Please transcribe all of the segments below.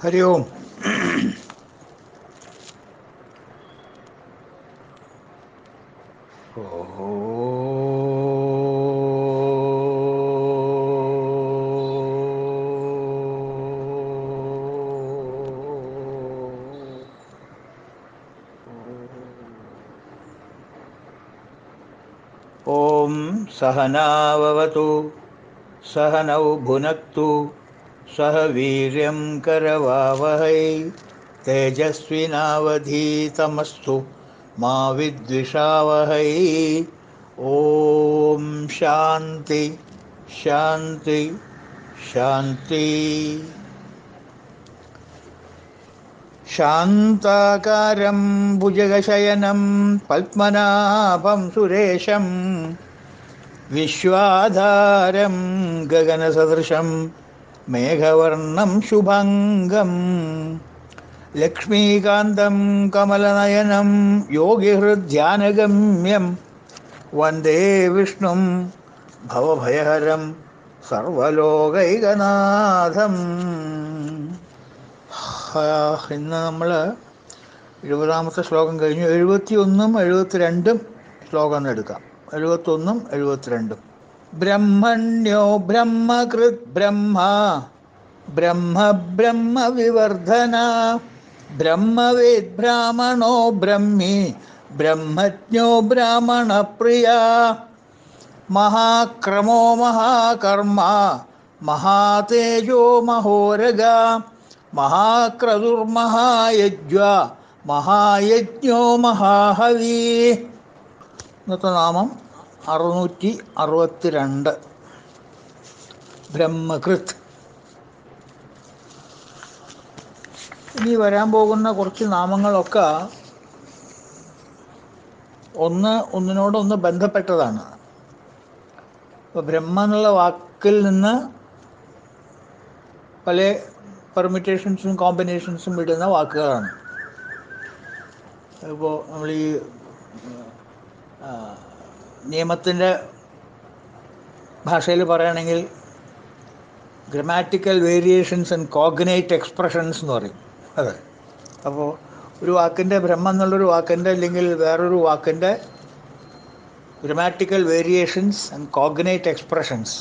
हरि ओम ॐ सहनाववतु सहनौ भुनक्तु सह वीर्यं करवावहै तेजस्विनावधीतमस्तु मा विद्विषावहै ॐ शान्ति शान्ति शान्ति शान्ताकारं भुजगशयनं पद्मनाभं सुरेशं विश्वाधारं गगनसदृशं मेघवर्णं शुभङ्गं लक्ष्मीकान्तं कमलनयनं योगिहृद्ध्यानगम्यं वन्दे विष्णुं भवभयहरं സർവലോകൈകനാഥം ഇന്ന് നമ്മൾ എഴുപതാമത്തെ ശ്ലോകം കഴിഞ്ഞു എഴുപത്തി ഒന്നും എഴുപത്തിരണ്ടും ശ്ലോകം ഒന്ന് എടുക്കാം എഴുപത്തൊന്നും എഴുപത്തിരണ്ടും ബ്രഹ്മണ്യോ ബ്രഹ്മകൃത് ബ്രഹ്മ ബ്രഹ്മ ബ്രഹ്മ വിവർധന ബ്രഹ്മവേദ് ബ്രാഹ്മണോ ബ്രഹ്മി ബ്രഹ്മജ്ഞോ ബ്രാഹ്മണപ്രിയ മഹാക്രമോ മഹാകർമ്മ മഹാതേജോ മഹോരഗ മഹാക്രതുർമഹായജ്വ മഹായജ്ഞോ മഹാഹവി ഇന്നത്തെ നാമം അറുന്നൂറ്റി അറുപത്തിരണ്ട് ബ്രഹ്മകൃത് ഇനി വരാൻ പോകുന്ന കുറച്ച് നാമങ്ങളൊക്കെ ഒന്ന് ഒന്നിനോടൊന്ന് ബന്ധപ്പെട്ടതാണ് ഇപ്പോൾ ബ്രഹ്മ എന്നുള്ള വാക്കിൽ നിന്ന് പല പെർമിറ്റേഷൻസും കോമ്പിനേഷൻസും ഇടുന്ന വാക്കുകളാണ് ഇപ്പോൾ നമ്മൾ ഈ നിയമത്തിൻ്റെ ഭാഷയിൽ പറയുകയാണെങ്കിൽ grammatical variations and cognate expressions എന്ന് പറയും അതെ അപ്പോൾ ഒരു വാക്കിൻ്റെ ബ്രഹ്മ എന്നുള്ളൊരു വാക്കിൻ്റെ അല്ലെങ്കിൽ വേറൊരു വാക്കിൻ്റെ grammatical variations and cognate expressions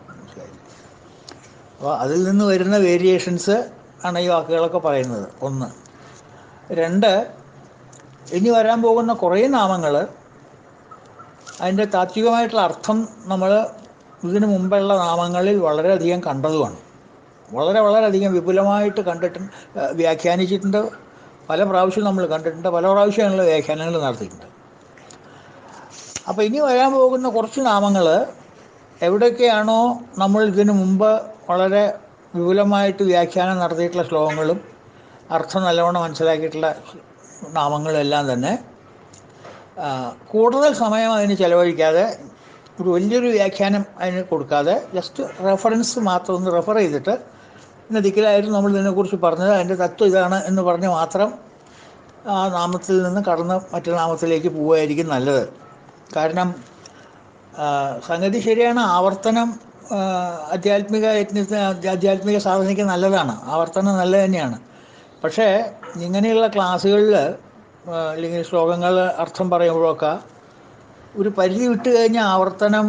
അപ്പോൾ അതിൽ നിന്ന് വരുന്ന വേരിയേഷൻസ് ആണ് ഈ വാക്കുകളൊക്കെ പറയുന്നത് ഒന്ന് രണ്ട് ഇനി വരാൻ പോകുന്ന കുറേ നാമങ്ങൾ അതിൻ്റെ താത്വികമായിട്ടുള്ള അർത്ഥം നമ്മൾ ഇതിനു മുമ്പുള്ള നാമങ്ങളിൽ വളരെയധികം കണ്ടതുമാണ് വളരെ വളരെയധികം വിപുലമായിട്ട് കണ്ടിട്ടുണ്ട് വ്യാഖ്യാനിച്ചിട്ടുണ്ട് പല പ്രാവശ്യം നമ്മൾ കണ്ടിട്ടുണ്ട് പല പ്രാവശ്യം അതിനുള്ള വ്യാഖ്യാനങ്ങൾ നടത്തിയിട്ടുണ്ട് അപ്പോൾ ഇനി വരാൻ പോകുന്ന കുറച്ച് നാമങ്ങൾ എവിടെയൊക്കെയാണോ നമ്മൾ ഇതിനു മുമ്പ് വളരെ വിപുലമായിട്ട് വ്യാഖ്യാനം നടത്തിയിട്ടുള്ള ശ്ലോകങ്ങളും അർത്ഥം നല്ലവണ്ണം മനസ്സിലാക്കിയിട്ടുള്ള നാമങ്ങളും എല്ലാം തന്നെ കൂടുതൽ സമയം അതിന് ചിലവഴിക്കാതെ ഒരു വലിയൊരു വ്യാഖ്യാനം അതിന് കൊടുക്കാതെ ജസ്റ്റ് റെഫറൻസ് മാത്രം ഒന്ന് റെഫർ ചെയ്തിട്ട് ഇന്ന ദിക്കിലായിരുന്നു നമ്മൾ ഇതിനെക്കുറിച്ച് പറഞ്ഞത് അതിൻ്റെ തത്വം ഇതാണ് എന്ന് പറഞ്ഞ് മാത്രം ആ നാമത്തിൽ നിന്ന് കടന്ന് മറ്റു നാമത്തിലേക്ക് പോവുകയായിരിക്കും നല്ലത് കാരണം സംഗതി ശരിയാണ് ആവർത്തനം ആധ്യാത്മിക യജ്ഞത്തിന് ആധ്യാത്മിക സാധനയ്ക്ക് നല്ലതാണ് ആവർത്തനം നല്ലത് തന്നെയാണ് പക്ഷേ ഇങ്ങനെയുള്ള ക്ലാസ്സുകളിൽ അല്ലെങ്കിൽ ശ്ലോകങ്ങൾ അർത്ഥം പറയുമ്പോഴൊക്കെ ഒരു പരിധി വിട്ട് കഴിഞ്ഞാൽ ആവർത്തനം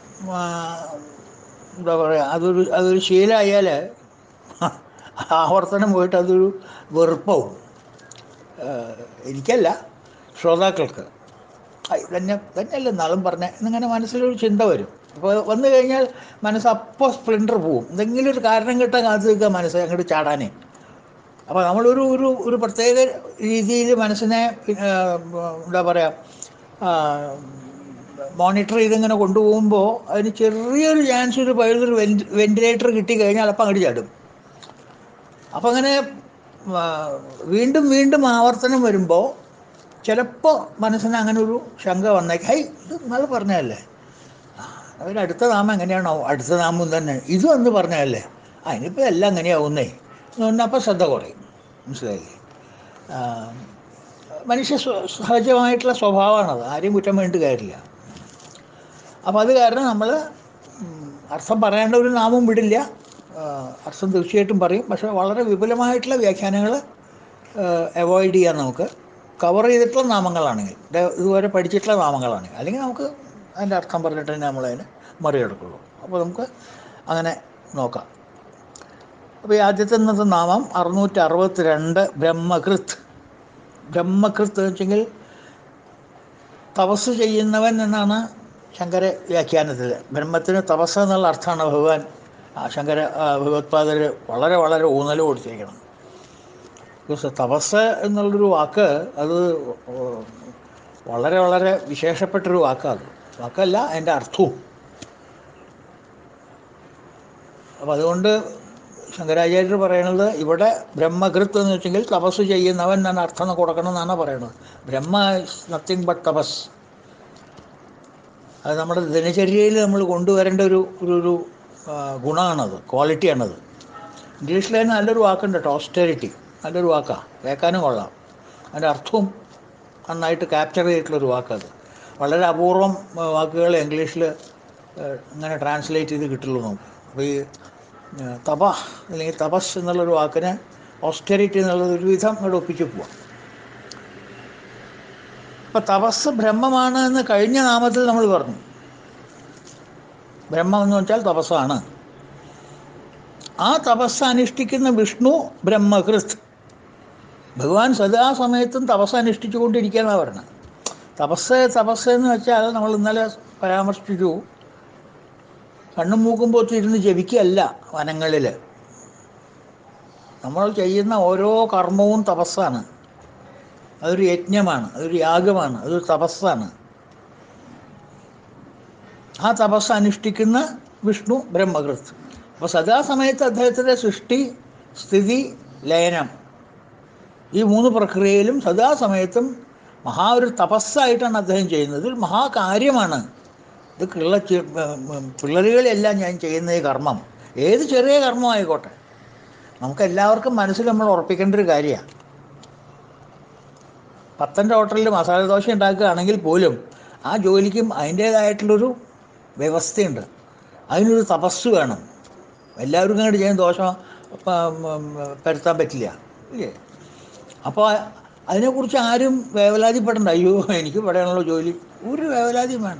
എന്താ പറയുക അതൊരു അതൊരു ശീലമായാൽ ആവർത്തനം പോയിട്ട് അതൊരു വെറുപ്പവും എനിക്കല്ല ശ്രോതാക്കൾക്ക് തന്നെ തന്നെയല്ലേ നാളും പറഞ്ഞ എന്നിങ്ങനെ മനസ്സിലൊരു ചിന്ത വരും അപ്പോൾ വന്നു കഴിഞ്ഞാൽ മനസ്സ് അപ്പോൾ സ്പ്ലിൻഡർ പോവും എന്തെങ്കിലും ഒരു കാരണം കിട്ടാൻ കാത്തു നിൽക്കുക മനസ്സ് അങ്ങോട്ട് ചാടാനേ അപ്പോൾ നമ്മളൊരു ഒരു ഒരു പ്രത്യേക രീതിയിൽ മനസ്സിനെ എന്താ പറയുക മോണിറ്റർ ചെയ്തിങ്ങനെ കൊണ്ടുപോകുമ്പോൾ അതിന് ചെറിയൊരു ചാൻസ് ഒരു പഴുതൊരു വെന്റിലേറ്റർ കിട്ടിക്കഴിഞ്ഞാൽ അപ്പം അങ്ങോട്ട് ചാടും അപ്പം അങ്ങനെ വീണ്ടും വീണ്ടും ആവർത്തനം വരുമ്പോൾ ചിലപ്പോൾ മനസ്സിന് അങ്ങനെ ഒരു ശങ്ക വന്നേക്ക് ഹൈ ഇത് നല്ല പറഞ്ഞതല്ലേ അവർ അടുത്ത നാമം എങ്ങനെയാണോ അടുത്ത നാമം തന്നെ ഇതും എന്ന് പറഞ്ഞതല്ലേ ആ ഇനിയിപ്പോൾ എല്ലാം എങ്ങനെയാവുന്നേ എന്ന് അപ്പോൾ ശ്രദ്ധ കുറയും മനസ്സിലായില്ലേ മനുഷ്യ സഹജമായിട്ടുള്ള സ്വഭാവമാണത് ആരെയും കുറ്റം വേണ്ടി കാര്യമില്ല അപ്പോൾ അത് കാരണം നമ്മൾ അർത്ഥം പറയേണ്ട ഒരു നാമം വിടില്ല ആ, അർത്ഥം തീർച്ചയായിട്ടും പറയും പക്ഷേ വളരെ വിപുലമായിട്ടുള്ള വ്യാഖ്യാനങ്ങൾ അവോയ്ഡ് ചെയ്യാൻ നമുക്ക് കവർ ചെയ്തിട്ടുള്ള നാമങ്ങളാണെങ്കിൽ ഇത് ഇതുവരെ പഠിച്ചിട്ടുള്ള നാമങ്ങളാണെങ്കിൽ അല്ലെങ്കിൽ നമുക്ക് അതിൻ്റെ അർത്ഥം പറഞ്ഞിട്ട് തന്നെ നമ്മളതിന് മറികടക്കുള്ളൂ അപ്പോൾ നമുക്ക് അങ്ങനെ നോക്കാം അപ്പോൾ ഈ ആദ്യത്തെ ഇന്നത്തെ നാമം അറുന്നൂറ്റി അറുപത്തി രണ്ട് ബ്രഹ്മകൃത് ബ്രഹ്മകൃത്ത് എന്ന് വെച്ചെങ്കിൽ തപസ് ചെയ്യുന്നവൻ എന്നാണ് ശങ്കര വ്യാഖ്യാനത്തിൽ ബ്രഹ്മത്തിന് തപസ് എന്നുള്ള അർത്ഥമാണ് ഭഗവാൻ ആ, ശങ്കര ആ, ഭഗവത്പാദർ വളരെ വളരെ ഊന്നൽ കൊടുത്തിരിക്കണം ബിക്കോസ് തപസ് എന്നുള്ളൊരു വാക്ക് അത് വളരെ വളരെ വിശേഷപ്പെട്ടൊരു വാക്കാണ് വാക്കല്ല അതിൻ്റെ അർത്ഥവും അപ്പം അതുകൊണ്ട് ശങ്കരാചാര്യർ പറയണത് ഇവിടെ ബ്രഹ്മകൃത്ത് എന്ന് വെച്ചെങ്കിൽ തപസ് ചെയ്യുന്നവൻ എന്നാണ് അർത്ഥം കൊടുക്കണം എന്നാണ് പറയണത് ബ്രഹ്മ നത്തിങ് ബട്ട് തപസ് അത് നമ്മുടെ ദിനചര്യയിൽ നമ്മൾ കൊണ്ടുവരേണ്ട ഒരു ഒരു ഒരു ആ, ഗുണമാണത് ക്വാളിറ്റിയാണത് ഇംഗ്ലീഷിൽ തന്നെ നല്ലൊരു വാക്കുണ്ട് കേട്ടോ ഓസ്റ്റെറിറ്റി നല്ലൊരു വാക്കാണ് കേൾക്കാനും കൊള്ളാം അതിൻ്റെ അർത്ഥവും നന്നായിട്ട് ക്യാപ്ചർ ചെയ്തിട്ടുള്ളൊരു വാക്കത് വളരെ അപൂർവം ആ, വാക്കുകൾ ഇംഗ്ലീഷിൽ ഇങ്ങനെ ട്രാൻസ്ലേറ്റ് ചെയ്ത് കിട്ടുള്ളൂ നമുക്ക് അപ്പോൾ ഈ ആ, തപ അല്ലെങ്കിൽ തപസ് എന്നുള്ളൊരു വാക്കിന് ഓസ്റ്റെറിറ്റി എന്നുള്ളത് ഒരുവിധം ഇവിടെ ഒപ്പിച്ച് പോവാം അപ്പം തപസ് ബ്രഹ്മമാണ് എന്ന് കഴിഞ്ഞ നാമത്തിൽ നമ്മൾ പറഞ്ഞു ബ്രഹ്മം എന്ന് വെച്ചാൽ തപസ്സാണ് ആ തപസ് അനുഷ്ഠിക്കുന്ന വിഷ്ണു ബ്രഹ്മകൃത് ഭഗവാൻ സദാസമയത്തും തപസ് അനുഷ്ഠിച്ചു കൊണ്ടിരിക്കുകയെന്നാണ് പറയുന്നത് തപസ് തപസ് എന്ന് വെച്ചാൽ നമ്മൾ ഇന്നലെ പരാമർശിച്ചു കണ്ണും മൂക്കും പോത്തിരുന്ന് ജപിക്കുകയല്ല വനങ്ങളിൽ നമ്മൾ ചെയ്യുന്ന ഓരോ കർമ്മവും തപസ്സാണ് അതൊരു യജ്ഞമാണ് അതൊരു യാഗമാണ് അതൊരു തപസ്സാണ് ആ തപസ് അനുഷ്ഠിക്കുന്ന വിഷ്ണു ബ്രഹ്മകൃത് അപ്പോൾ സദാസമയത്ത് അദ്ദേഹത്തിൻ്റെ സൃഷ്ടി സ്ഥിതി ലയനം ഈ മൂന്ന് പ്രക്രിയയിലും സദാസമയത്തും മഹാ ഒരു തപസ്സായിട്ടാണ് അദ്ദേഹം ചെയ്യുന്നത് ഇതൊരു മഹാകാര്യമാണ് ഇത് കിള്ള പിള്ളേരുകളെല്ലാം ഞാൻ ചെയ്യുന്ന ഈ കർമ്മം ഏത് ചെറിയ കർമ്മം ആയിക്കോട്ടെ നമുക്ക് എല്ലാവർക്കും മനസ്സിൽ നമ്മൾ ഉറപ്പിക്കേണ്ട ഒരു കാര്യമാണ് പത്തൻ്റെ ഹോട്ടലിൽ മസാല ദോശ ഉണ്ടാക്കുകയാണെങ്കിൽ പോലും ആ ജോലിക്കും അതിൻ്റേതായിട്ടുള്ളൊരു വ്യവസ്ഥയുണ്ട് അതിനൊരു തപസ് വേണം എല്ലാവർക്കും അങ്ങോട്ട് ചെയ്യാൻ ദോശ പ- ഉം, പരത്താൻ പറ്റില്ല ഇല്ലേ അപ്പോൾ അതിനെക്കുറിച്ച് ആരും വേവലാതിപ്പെടണ്ട അയ്യോ എനിക്ക് ഇവിടെയാണല്ലോ ജോലി ഒരു വേവലാതിയും വേണ്ട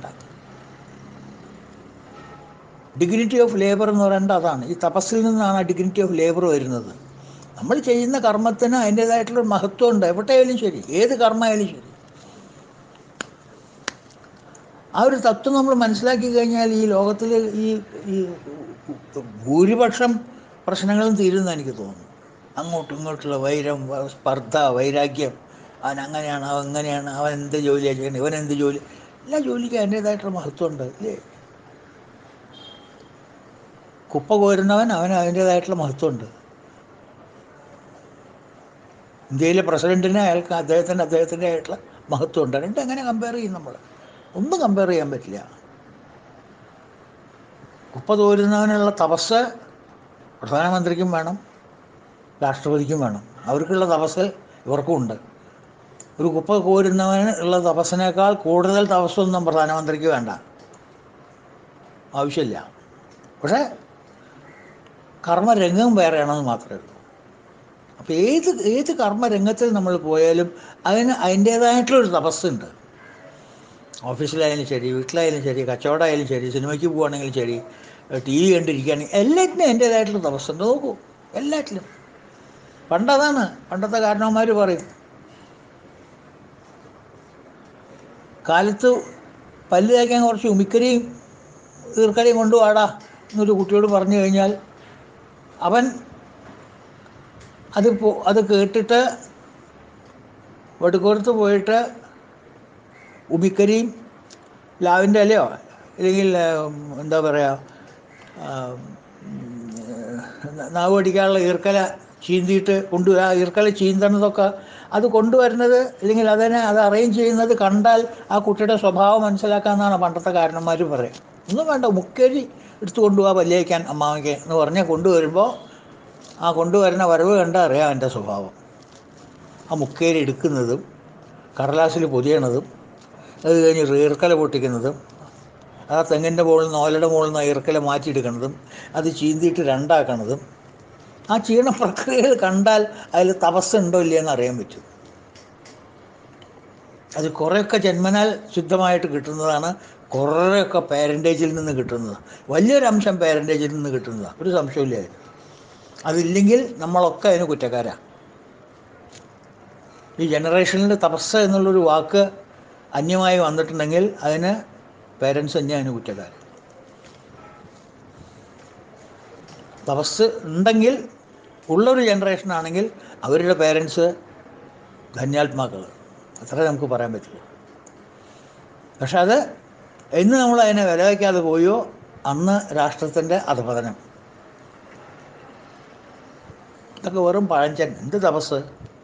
ഡിഗ്നിറ്റി ഓഫ് ലേബർ എന്ന് പറയേണ്ട അതാണ് ഈ തപസ്സിൽ നിന്നാണ് ആ ഡിഗ്നിറ്റി ഓഫ് ലേബർ വരുന്നത് നമ്മൾ ചെയ്യുന്ന കർമ്മത്തിന് അതിൻ്റേതായിട്ടുള്ളൊരു മഹത്വമുണ്ട് എവിടെയായാലും ശരി ഏത് കർമ്മമായാലും ശരി ആ ഒരു തത്വം നമ്മൾ മനസ്സിലാക്കി കഴിഞ്ഞാൽ ഈ ലോകത്തിൽ ഈ ഈ ഭൂരിപക്ഷം പ്രശ്നങ്ങളും തീരുമെന്ന് എനിക്ക് തോന്നുന്നു അങ്ങോട്ടും ഇങ്ങോട്ടുള്ള വൈരം വ- സ്പർദ്ധ വൈരാഗ്യം അവൻ അങ്ങനെയാണ് അവൻ അങ്ങനെയാണ് അവൻ എന്ത് ജോലിയാണ് ചെയ്യുന്നത് ഇവൻ എന്ത് ജോലി എല്ലാ ജോലിക്കും അതിൻ്റേതായിട്ടുള്ള മഹത്വമുണ്ട് അല്ലേ കുപ്പ കോരുന്നവൻ അവന് അതിൻ്റേതായിട്ടുള്ള മഹത്വമുണ്ട് ഇന്ത്യയിലെ പ്രസിഡന്റിന് അയാൾക്ക് അദ്ദേഹത്തിന് അദ്ദേഹത്തിൻ്റെ ആയിട്ടുള്ള മഹത്വമുണ്ട് രണ്ടും എങ്ങനെ കമ്പയർ ചെയ്യും നമ്മൾ ഒന്നും കമ്പയർ ചെയ്യാൻ പറ്റില്ല കുപ്പ തോരുന്നവനുള്ള തപസ് പ്രധാനമന്ത്രിക്കും വേണം രാഷ്ട്രപതിക്കും വേണം അവർക്കുള്ള തപസ് ഇവർക്കും ഉണ്ട് ഒരു കുപ്പ കോരുന്നവന് ഉള്ള തപസ്സിനേക്കാൾ കൂടുതൽ തപസ്സൊന്നും പ്രധാനമന്ത്രിക്ക് വേണ്ട ആവശ്യമില്ല പക്ഷേ കർമ്മരംഗം വേറെയാണെന്ന് മാത്രമേ ഉള്ളൂ അപ്പോൾ ഏത് ഏത് കർമ്മരംഗത്തിൽ നമ്മൾ പോയാലും അതിന് അതിൻ്റേതായിട്ടുള്ളൊരു തപസ്സുണ്ട് ഓഫീസിലായാലും ശരി വീട്ടിലായാലും ശരി കച്ചവടമായാലും ശരി സിനിമയ്ക്ക് പോവുകയാണെങ്കിലും ശരി ടി വി കണ്ടിരിക്കുകയാണെങ്കിൽ എല്ലാറ്റിനും അതിൻ്റേതായിട്ടുള്ള തപസ്സുണ്ട് നോക്കൂ എല്ലാറ്റിലും പണ്ടതാണ് പണ്ടത്തെ കാരണവന്മാർ പറയും കാലത്ത് പല്ല് തേക്കാൻ കുറച്ച് ഉമിക്കരിയും ഈർക്കലയും കൊണ്ടുവാടാ എന്നൊരു കുട്ടിയോട് പറഞ്ഞു കഴിഞ്ഞാൽ അവൻ അത് പോ അത് കേട്ടിട്ട് വടുക്കോർത്ത് പോയിട്ട് ഉമിക്കരിയും ലാവിൻ്റെ ഇലയോ അല്ലെങ്കിൽ ഉം, എന്താ പറയുക നാവ് പഠിക്കാനുള്ള ഈർക്കല ചീന്തിയിട്ട് കൊണ്ടു ആ ഈർക്കല ചീന്തണതൊക്കെ അത് കൊണ്ടുവരുന്നത് അല്ലെങ്കിൽ അതിനെ അത് അറേഞ്ച് ചെയ്യുന്നത് കണ്ടാൽ ആ കുട്ടിയുടെ സ്വഭാവം മനസ്സിലാക്കാമെന്നാണ് പണ്ടത്തെ കാരണന്മാർ പറയുക ഒന്നും വേണ്ട മുക്കരി എടുത്തു കൊണ്ടുപോകാൻ പല്ലിയേക്കാൻ അമ്മാവയ്ക്ക് എന്ന് പറഞ്ഞ് കൊണ്ടുവരുമ്പോൾ ആ കൊണ്ടുവരുന്ന വരവ് കണ്ടാൽ അറിയാം എൻ്റെ സ്വഭാവം ആ മുക്കേരി എടുക്കുന്നതും കടലാസിൽ പൊതിയണതും അത് കഴിഞ്ഞ് ഈർക്കല പൊട്ടിക്കുന്നതും ആ തെങ്ങിൻ്റെ മുകളിൽ നിന്ന് ഓലയുടെ മുകളിൽ നിന്ന് ഇറക്കല മാറ്റിയെടുക്കണതും അത് ചീന്തിയിട്ട് രണ്ടാക്കണതും ആ ചെയ്യണ പ്രക്രിയകൾ കണ്ടാൽ അതിൽ തപസ്സുണ്ടോ ഇല്ലയെന്ന് അറിയാൻ പറ്റും അത് കുറേയൊക്കെ ജന്മനാൽ ശുദ്ധമായിട്ട് കിട്ടുന്നതാണ് കുറേയൊക്കെ പാരൻറ്റേജിൽ നിന്ന് കിട്ടുന്നത് വലിയൊരംശം പാരൻറ്റേജിൽ നിന്ന് കിട്ടുന്നതാണ് ഒരു സംശയമില്ല അതിന് അതില്ലെങ്കിൽ നമ്മളൊക്കെ അതിന് കുറ്റക്കാരാണ് ഈ ജനറേഷനിൽ തപസ് എന്നുള്ളൊരു വാക്ക് അന്യമായി വന്നിട്ടുണ്ടെങ്കിൽ അതിന് പേരൻസ് തന്നെ അതിന് കുറ്റക്കാരൻ തപസ് ഉണ്ടെങ്കിൽ ഉള്ളൊരു ജനറേഷൻ ആണെങ്കിൽ അവരുടെ പേരൻസ് ധന്യാത്മാക്കൾ അത്രേ നമുക്ക് പറയാൻ പറ്റുള്ളൂ പക്ഷെ അത് എന്ന് നമ്മൾ അതിനെ വില വയ്ക്കാതെ പോയോ അന്ന് രാഷ്ട്രത്തിൻ്റെ അധപതനം ഇതൊക്കെ വെറും പഴഞ്ചൻ എന്ത് തപസ്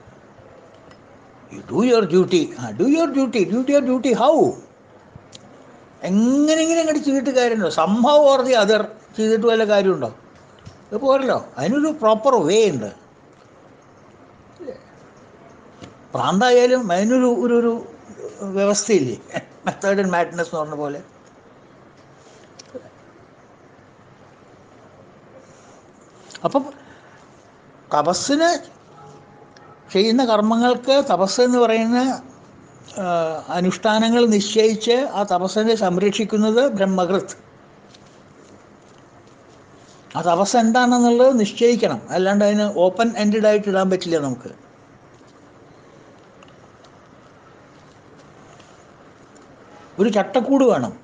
ഡു യുവർ ഡ്യൂട്ടി ആ do your duty do your duty how എങ്ങനെയെങ്കിലും അങ്ങോട്ട് ചെയ്തിട്ട് കാര്യമുണ്ടോ സംഭവം ഓർ ദി അതർ ചെയ്തിട്ട് വല്ല കാര്യമുണ്ടോ ഇത് പോരല്ലോ അതിനൊരു പ്രോപ്പർ വേ ഉണ്ട് പ്രാന്തായാലും അതിനൊരു ഒരു ഒരു വ്യവസ്ഥയില്ലേ മെത്തേഡ് ആൻഡ് മാഡ്നസ് എന്ന് പറഞ്ഞ പോലെ അപ്പം തപസ്സിന് ചെയ്യുന്ന കർമ്മങ്ങൾക്ക് തപസ് എന്ന് പറയുന്ന ആ, അനുഷ്ഠാനങ്ങൾ നിശ്ചയിച്ച് ആ തപസ്സിനെ സംരക്ഷിക്കുന്നത് ബ്രഹ്മകൃത് ആ തപസ് എന്താണെന്നുള്ളത് നിശ്ചയിക്കണം അല്ലാണ്ട് അതിന് ഓപ്പൺ എൻഡഡ് ആയിട്ട് ഇടാൻ പറ്റില്ല നമുക്ക് ഒരു ചട്ടക്കൂട് വേണം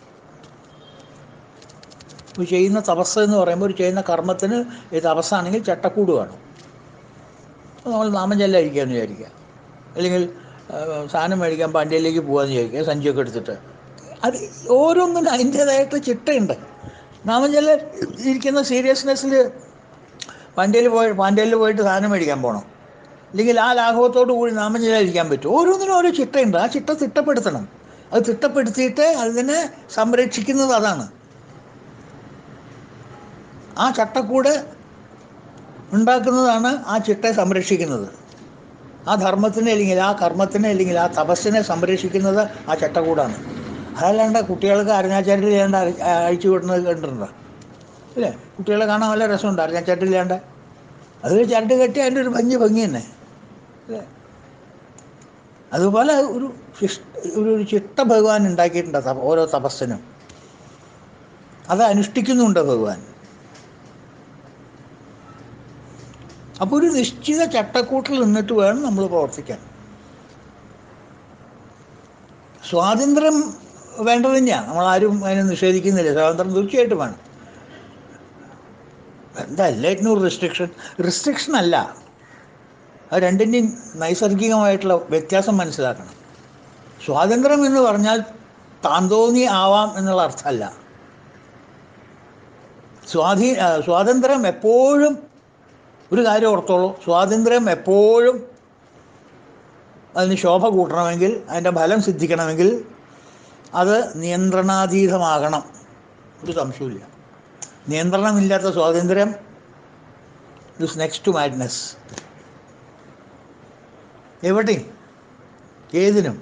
ഒരു ചെയ്യുന്ന തപസ് എന്ന് പറയുമ്പോൾ ഒരു ചെയ്യുന്ന കർമ്മത്തിന് ഈ തപസ്സാണെങ്കിൽ ചട്ടക്കൂട് വേണം അപ്പോൾ നമ്മൾ നാമം ചെല്ലായിരിക്കാമെന്ന് വിചാരിക്കുക അല്ലെങ്കിൽ ആ, സാധനം മേടിക്കാൻ പാണ്ഡ്യയിലേക്ക് പോകാമെന്ന് വിചാരിക്കുക സഞ്ചിയൊക്കെ എടുത്തിട്ട് അത് ഓരോന്നിനും അതിൻ്റേതായിട്ട് ചിട്ടയുണ്ട് നാമം ചെല്ല ഇരിക്കുന്ന സീരിയസ്നെസ്സിൽ പാണ്ഡ്യയിൽ പോയി പാണ്ഡ്യയിൽ പോയിട്ട് സാധനം മേടിക്കാൻ പോകണം അല്ലെങ്കിൽ ആ ലാഘവത്തോടു കൂടി നാമം ചെല്ലാതിരിക്കാൻ പറ്റും ഓരോന്നിനും ഓരോ ചിട്ടയുണ്ട് ആ ചിട്ട തിട്ടപ്പെടുത്തണം അത് തിട്ടപ്പെടുത്തിയിട്ട് അതിനെ സംരക്ഷിക്കുന്നത് അതാണ് ആ ചട്ടക്കൂട് ഉണ്ടാക്കുന്നതാണ് ആ ചിട്ടയെ സംരക്ഷിക്കുന്നത് ആ ധർമ്മത്തിനെ അല്ലെങ്കിൽ ആ കർമ്മത്തിനെ അല്ലെങ്കിൽ ആ തപസ്സിനെ സംരക്ഷിക്കുന്നത് ആ ചട്ടക്കൂടാണ് അതല്ലാണ്ട് കുട്ടികൾക്ക് അരഞ്ഞാച്ചാട്ടിൽ ചെയ്യാണ്ട് അഴിച്ചു വിടുന്നത് കണ്ടിട്ടുണ്ടോ ഇല്ലേ കുട്ടികളെ കാണാൻ നല്ല രസമുണ്ട് അരഞ്ഞാച്ചാട്ടില്ലാണ്ട് അത് ചരട് കെട്ടി അതിൻ്റെ ഒരു ഭംഗി ഭംഗി തന്നെ അല്ലേ അതുപോലെ ഒരു ശിഷ്- ഒരു ഒരു ചിട്ട ഭഗവാൻ ഉണ്ടാക്കിയിട്ടുണ്ട് തപ- ഓരോ തപസ്സിനും അത് അനുഷ്ഠിക്കുന്നുണ്ട് ഭഗവാൻ അപ്പോൾ ഒരു നിശ്ചിത ചട്ടക്കൂട്ടിൽ നിന്നിട്ട് വേണം നമ്മൾ പ്രവർത്തിക്കാൻ സ്വാതന്ത്ര്യം വേണ്ടത് തന്നെയാണ് നമ്മളാരും അതിനെ നിഷേധിക്കുന്നില്ല സ്വാതന്ത്ര്യം തീർച്ചയായിട്ടും വേണം എന്താ എല്ലാറ്റിനും ഒരു റിസ്ട്രിക്ഷൻ റിസ്ട്രിക്ഷൻ അല്ല അത് രണ്ടിൻ്റെയും നൈസർഗികമായിട്ടുള്ള വ്യത്യാസം മനസ്സിലാക്കണം സ്വാതന്ത്ര്യം എന്ന് പറഞ്ഞാൽ താൻ തോന്നി ആവാം എന്നുള്ള അർത്ഥമല്ല സ്വാധീ ആ, സ്വാതന്ത്ര്യം എപ്പോഴും ഒരു കാര്യം ഓർത്തോളൂ സ്വാതന്ത്ര്യം എപ്പോഴും അതിന് ശോഭ കൂട്ടണമെങ്കിൽ അതിൻ്റെ ഫലം സിദ്ധിക്കണമെങ്കിൽ അത് നിയന്ത്രണാതീതമാകണം ഒരു സംശയമില്ല നിയന്ത്രണമില്ലാത്ത സ്വാതന്ത്ര്യം ഇസ് നെക്സ്റ്റ് ടു മാഡ്നസ് എവിടെയും ഏതിനും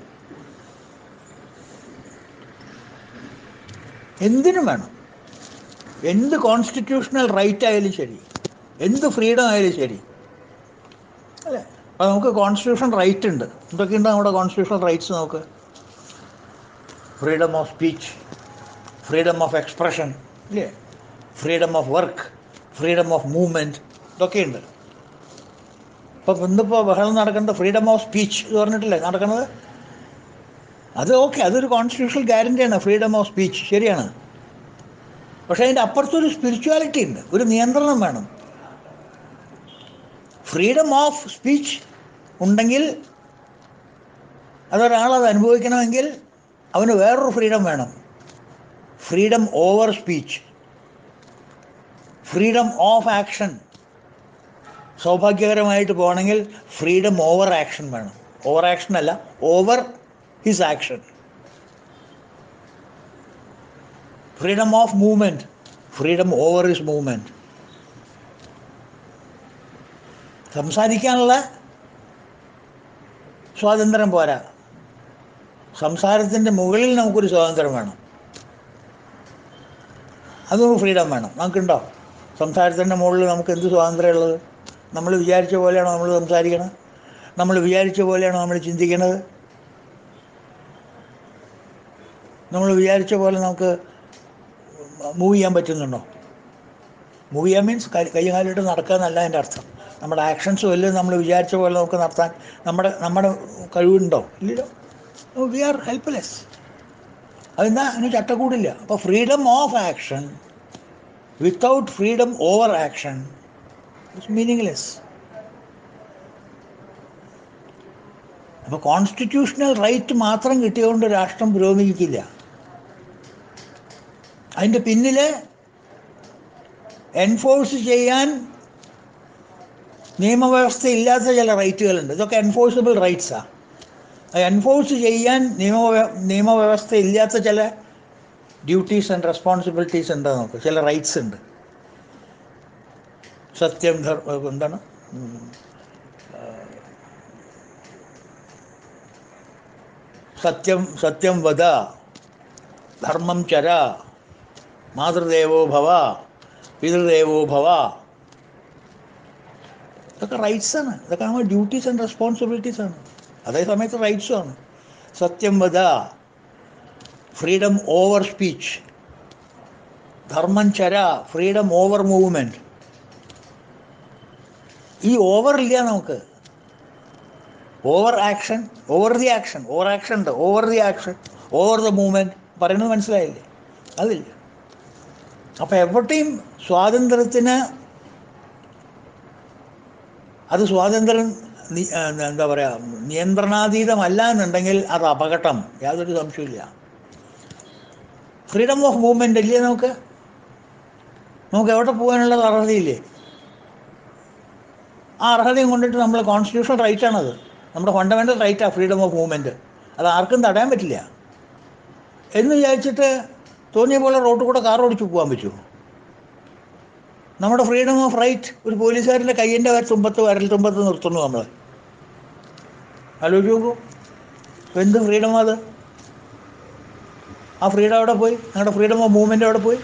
എന്തിനും വേണം എന്ത് കോൺസ്റ്റിറ്റ്യൂഷണൽ റൈറ്റ് ആയാലും ശരി എന്ത് ഫ്രീഡം ആയാലും ശരി അല്ലേ അപ്പോൾ നമുക്ക് കോൺസ്റ്റിറ്റ്യൂഷൻ റൈറ്റ് ഉണ്ട് എന്തൊക്കെയുണ്ട് നമ്മുടെ കോൺസ്റ്റിറ്റ്യൂഷണൽ റൈറ്റ്സ് നമുക്ക് freedom of speech freedom of expression ഇല്ലേ freedom of work freedom of movement ഇതൊക്കെയുണ്ട് അപ്പോൾ ഇന്നിപ്പോൾ ബഹളം നടക്കുന്നത് ഫ്രീഡം ഓഫ് സ്പീച്ച് എന്ന് പറഞ്ഞിട്ടില്ലേ നടക്കുന്നത് അത് ഓക്കെ അതൊരു കോൺസ്റ്റിറ്റ്യൂഷണൽ ഗ്യാരൻ്റിയാണ് ഫ്രീഡം ഓഫ് സ്പീച്ച് ശരിയാണ് പക്ഷേ അതിൻ്റെ അപ്പുറത്തൊരു സ്പിരിച്വാലിറ്റി ഉണ്ട് ഒരു നിയന്ത്രണം വേണം ഫ്രീഡം ഓഫ് സ്പീച്ച് ഉണ്ടെങ്കിൽ അതൊരാളത് അനുഭവിക്കണമെങ്കിൽ അവന് വേറൊരു ഫ്രീഡം വേണം freedom over speech freedom of action സൗഭാഗ്യകരമായിട്ട് പോകണമെങ്കിൽ ഫ്രീഡം ഓവർ ആക്ഷൻ വേണം ഓവർ ആക്ഷൻ അല്ല over his action freedom of movement freedom over his movement സംസാരിക്കാനുള്ള സ്വാതന്ത്ര്യം പോരാ സംസാരത്തിൻ്റെ മുകളിൽ നമുക്കൊരു സ്വാതന്ത്ര്യം വേണം അതും ഫ്രീഡം വേണം നമുക്കുണ്ടോ സംസാരത്തിൻ്റെ മുകളിൽ നമുക്ക് എന്ത് സ്വാതന്ത്ര്യമുള്ളത് നമ്മൾ വിചാരിച്ച പോലെയാണോ നമ്മൾ സംസാരിക്കണത് നമ്മൾ വിചാരിച്ച പോലെയാണോ നമ്മൾ ചിന്തിക്കണത് നമ്മൾ വിചാരിച്ച പോലെ നമുക്ക് മൂവ് ചെയ്യാൻ പറ്റുന്നുണ്ടോ മൂവ് ചെയ്യാൻ മീൻസ് കൈ കൈ കാലിട്ട് നടക്കുക എന്നല്ല എൻ്റെ അർത്ഥം നമ്മുടെ ആക്ഷൻസ് വല്ലതും നമ്മൾ വിചാരിച്ച പോലെ നമുക്ക് നടത്താൻ നമ്മുടെ നമ്മുടെ കഴിവുണ്ടോ ഇല്ലല്ലോ വി ആർ ഹെൽപ്ലെസ് അതെന്താ അതിന് ചട്ടക്കൂടില്ല അപ്പോൾ freedom of action without freedom over action it's meaningless അപ്പോൾ കോൺസ്റ്റിറ്റ്യൂഷണൽ റൈറ്റ് മാത്രം കിട്ടിയതുകൊണ്ട് രാഷ്ട്രം പുരോഗമിക്കില്ല അതിൻ്റെ പിന്നിൽ എൻഫോഴ്സ് ചെയ്യാൻ നിയമവ്യവസ്ഥ ഇല്ലാത്ത ചില റൈറ്റുകളുണ്ട് ഇതൊക്കെ എൻഫോഴ്സിബിൾ റൈറ്റ്സാണ് എൻഫോഴ്സ് ചെയ്യാൻ നിയമ നിയമവ്യവസ്ഥ ഇല്ലാത്ത ചില ഡ്യൂട്ടീസ് ആൻഡ് റെസ്പോൺസിബിലിറ്റീസ് ഉണ്ട് നമുക്ക് ചില റൈറ്റ്സ് ഉണ്ട് സത്യം ധർമ്മ എന്താണ് ഉം, ആ, സത്യം സത്യം വദ ധർമ്മം ചര മാതൃദേവോ ഭവ പിതൃദേവോ ഭവ ഇതൊക്കെ റൈറ്റ്സ് ആണ് ഇതൊക്കെ നമ്മുടെ ഡ്യൂട്ടീസ് ആൻഡ് റെസ്പോൺസിബിലിറ്റീസ് ആണ് അതേ സമയത്ത് റൈറ്റ്സും ആണ് സത്യം വദ ഫ്രീഡം ഓവർ സ്പീച്ച് ധർമ്മം ചര ഫ്രീഡം ഓവർ മൂവ്മെൻറ്റ് ഈ ഓവർ ഇല്ല നമുക്ക് over action over the action over action ഉണ്ട് over the action over the movement പറയുന്നത് മനസ്സിലായില്ലേ അതില്ല അപ്പം എവിടെയും സ്വാതന്ത്ര്യത്തിന് അത് സ്വാതന്ത്ര്യം നി- ആ, എന്താ പറയുക നിയന്ത്രണാതീതമല്ല എന്നുണ്ടെങ്കിൽ അത് അപകടം യാതൊരു സംശയമില്ല ഫ്രീഡം ഓഫ് മൂവ്മെൻ്റ് ഇല്ലേ നമുക്ക് നമുക്ക് എവിടെ പോകാനുള്ള അർഹതയില്ലേ ആ അർഹതയും കൊണ്ടിട്ട് നമ്മൾ കോൺസ്റ്റിറ്റ്യൂഷണൽ റൈറ്റ് ആണത് നമ്മുടെ ഫണ്ടമെൻ്റൽ റൈറ്റാണ് ഫ്രീഡം ഓഫ് മൂവ്മെൻറ്റ് അത് ആർക്കും തടയാൻ പറ്റില്ല എന്ന് വിചാരിച്ചിട്ട് തോന്നിയ പോലെ റോട്ടിൽ കൂടെ കാർ ഓടിച്ച് പോകാൻ പറ്റുമോ നമ്മുടെ ഫ്രീഡം ഓഫ് റൈറ്റ് ഒരു പോലീസുകാരൻ്റെ കയ്യിൻ്റെ തുമ്പത്ത് വരൽ തുമ്പത്ത് നിർത്തുന്നു നമ്മൾ ആലോചിച്ച് നോക്കൂ ഇപ്പൊ എന്ത് ഫ്രീഡം അത് ആ ഫ്രീഡം അവിടെ പോയി നിങ്ങളുടെ ഫ്രീഡം ഓഫ് മൂവ്മെൻ്റ് അവിടെ പോയി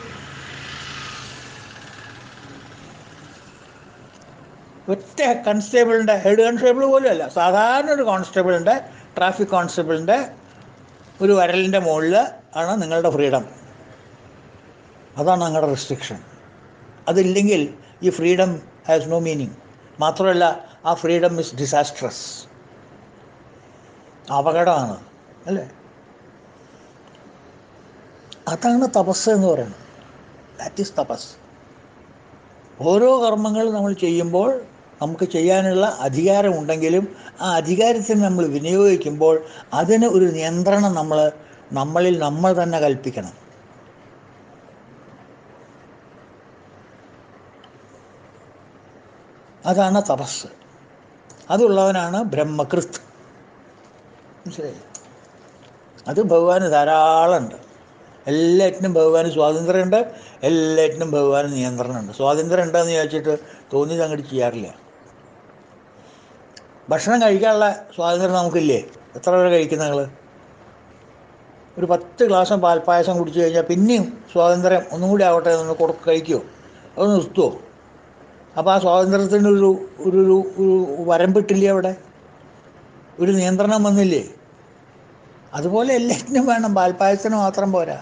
ഒറ്റ കൺസ്റ്റേബിളിൻ്റെ ഹെഡ് കോൺസ്റ്റേബിൾ പോലും അല്ല സാധാരണ ഒരു കോൺസ്റ്റേബിളിൻ്റെ ട്രാഫിക് കോൺസ്റ്റേബിളിൻ്റെ ഒരു വരലിൻ്റെ മുകളിൽ ആണ് നിങ്ങളുടെ ഫ്രീഡം അതാണ് നിങ്ങളുടെ റെസ്ട്രിക്ഷൻ അതില്ലെങ്കിൽ ഈ ഫ്രീഡം ഹാസ് നോ മീനിങ് മാത്രമല്ല ആ ഫ്രീഡം ഇസ് ഡിസാസ്ട്രസ് അപകടമാണ് അല്ലേ അതാണ് തപസ് എന്ന് പറയുന്നത് ദാറ്റ് ഈസ് തപസ് ഓരോ കർമ്മങ്ങൾ നമ്മൾ ചെയ്യുമ്പോൾ നമുക്ക് ചെയ്യാനുള്ള അധികാരമുണ്ടെങ്കിലും ആ അധികാരത്തിന് നമ്മൾ വിനിയോഗിക്കുമ്പോൾ അതിന് ഒരു നിയന്ത്രണം നമ്മൾ നമ്മളിൽ നമ്മൾ തന്നെ കൽപ്പിക്കണം അതാണ് തപസ് അതുള്ളവനാണ് ബ്രഹ്മകൃത് മനസ്സിലായി അത് ഭഗവാന് ധാരാളമുണ്ട് എല്ലാറ്റിനും ഭഗവാന് സ്വാതന്ത്ര്യമുണ്ട് എല്ലാറ്റിനും ഭഗവാന് നിയന്ത്രണമുണ്ട് സ്വാതന്ത്ര്യം ഉണ്ടെന്ന് ചോദിച്ചിട്ട് തോന്നിയത് അങ്ങോട്ട് ചെയ്യാറില്ല ഭക്ഷണം കഴിക്കാനുള്ള സ്വാതന്ത്ര്യം നമുക്കില്ലേ എത്ര പേര് കഴിക്കുന്ന നിങ്ങൾ ഒരു പത്ത് ഗ്ലാസ് പാൽപ്പായസം കുടിച്ചു കഴിഞ്ഞാൽ പിന്നെയും സ്വാതന്ത്ര്യം ഒന്നും കൂടി ആവട്ടെ എന്ന് കൊടുക്ക കഴിക്കുമോ അത് നിർത്തുമോ അപ്പോൾ ആ സ്വാതന്ത്ര്യത്തിന് ഒരു ഒരു ഒരു ഒരു വരമ്പിട്ടില്ലേ അവിടെ ഒരു നിയന്ത്രണം വന്നില്ലേ അതുപോലെ എല്ലാറ്റിനും വേണം പാൽപ്പായസത്തിന് മാത്രം പോരാ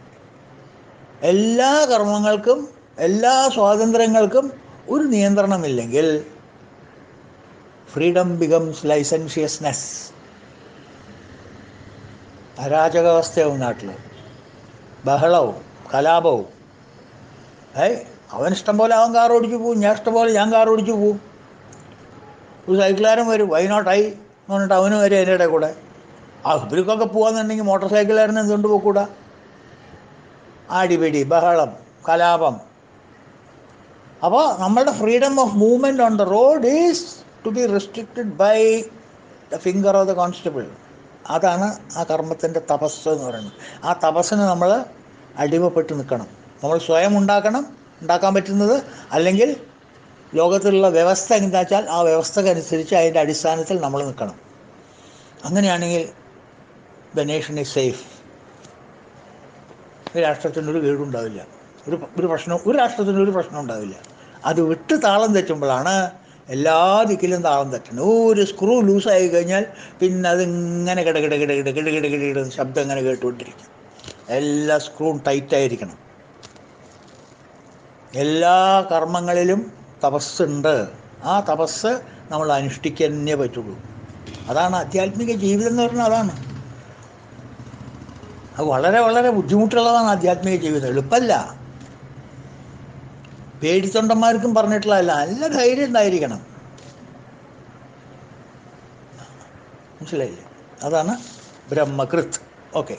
എല്ലാ കർമ്മങ്ങൾക്കും എല്ലാ സ്വാതന്ത്ര്യങ്ങൾക്കും ഒരു നിയന്ത്രണമില്ലെങ്കിൽ ഫ്രീഡം ബിക്കംസ് ലൈസൻഷ്യസ്നെസ് അരാജകാവസ്ഥയാവും നാട്ടിൽ ബഹളവും കലാപവും ഏയ് അവൻ ഇഷ്ടം പോലെ അവൻ കാർ ഓടിച്ചു പോകും ഞാൻ ഇഷ്ടം പോലെ ഞാൻ കാർ ഓടിച്ചു പോകും ഒരു സൈക്കിളുകാരൻ വരും വൈനോട്ടായി എന്ന് പറഞ്ഞിട്ട് അവന് വരും അതിൻ്റെ ഇടയിൽ കൂടെ ആ ഇവർക്കൊക്കെ പോകാന്നുണ്ടെങ്കിൽ മോട്ടോർ സൈക്കിളുകാരൻ എന്തുകൊണ്ട് പോക്കൂടാ ആടിപിടി ബഹളം കലാപം അപ്പോൾ നമ്മളുടെ freedom of movement on the road is to be restricted by the finger of the constable അതാണ് ആ കർമ്മത്തിൻ്റെ തപസ് എന്ന് പറയുന്നത് ആ തപസ്സിന് നമ്മൾ അടിമപ്പെട്ട് നിൽക്കണം നമ്മൾ സ്വയം ഉണ്ടാക്കണം ഉണ്ടാക്കാൻ പറ്റുന്നത് അല്ലെങ്കിൽ ലോകത്തിലുള്ള വ്യവസ്ഥ എന്താ വെച്ചാൽ ആ വ്യവസ്ഥക്കനുസരിച്ച് അതിൻ്റെ അടിസ്ഥാനത്തിൽ നമ്മൾ നിൽക്കണം അങ്ങനെയാണെങ്കിൽ ദ നേഷൻ ഈസ് സേഫ് ഈ രാഷ്ട്രത്തിനൊരു കേടുണ്ടാവില്ല ഒരു ഒരു പ്രശ്നം ഒരു രാഷ്ട്രത്തിനും ഒരു പ്രശ്നം ഉണ്ടാവില്ല അത് വിട്ട് താളം തെറ്റുമ്പോഴാണ് എല്ലാ ദിക്കിലും താളം തെറ്റുന്നത് ഒരു സ്ക്രൂ ലൂസായി കഴിഞ്ഞാൽ പിന്നെ അതിങ്ങനെ കിട കിട കിട കിട കിട കിട കിട കിട ശബ്ദം ഇങ്ങനെ കേട്ടുകൊണ്ടിരിക്കും എല്ലാ സ്ക്രൂവും ടൈറ്റായിരിക്കണം എല്ലാ കർമ്മങ്ങളിലും തപസ്സുണ്ട് ആ തപസ് നമ്മൾ അനുഷ്ഠിക്കുന്നേ പറ്റുള്ളൂ അതാണ് ആധ്യാത്മിക ജീവിതം എന്ന് പറഞ്ഞാൽ അതാണ് അത് വളരെ വളരെ ബുദ്ധിമുട്ടുള്ളതാണ് ആധ്യാത്മിക ജീവിതം എളുപ്പമല്ല പേടിത്തൊണ്ടന്മാർക്കും പറഞ്ഞിട്ടുള്ളതല്ല നല്ല ധൈര്യം ഉണ്ടായിരിക്കണം മനസ്സിലായില്ലേ അതാണ് ബ്രഹ്മകൃത് ഓക്കെ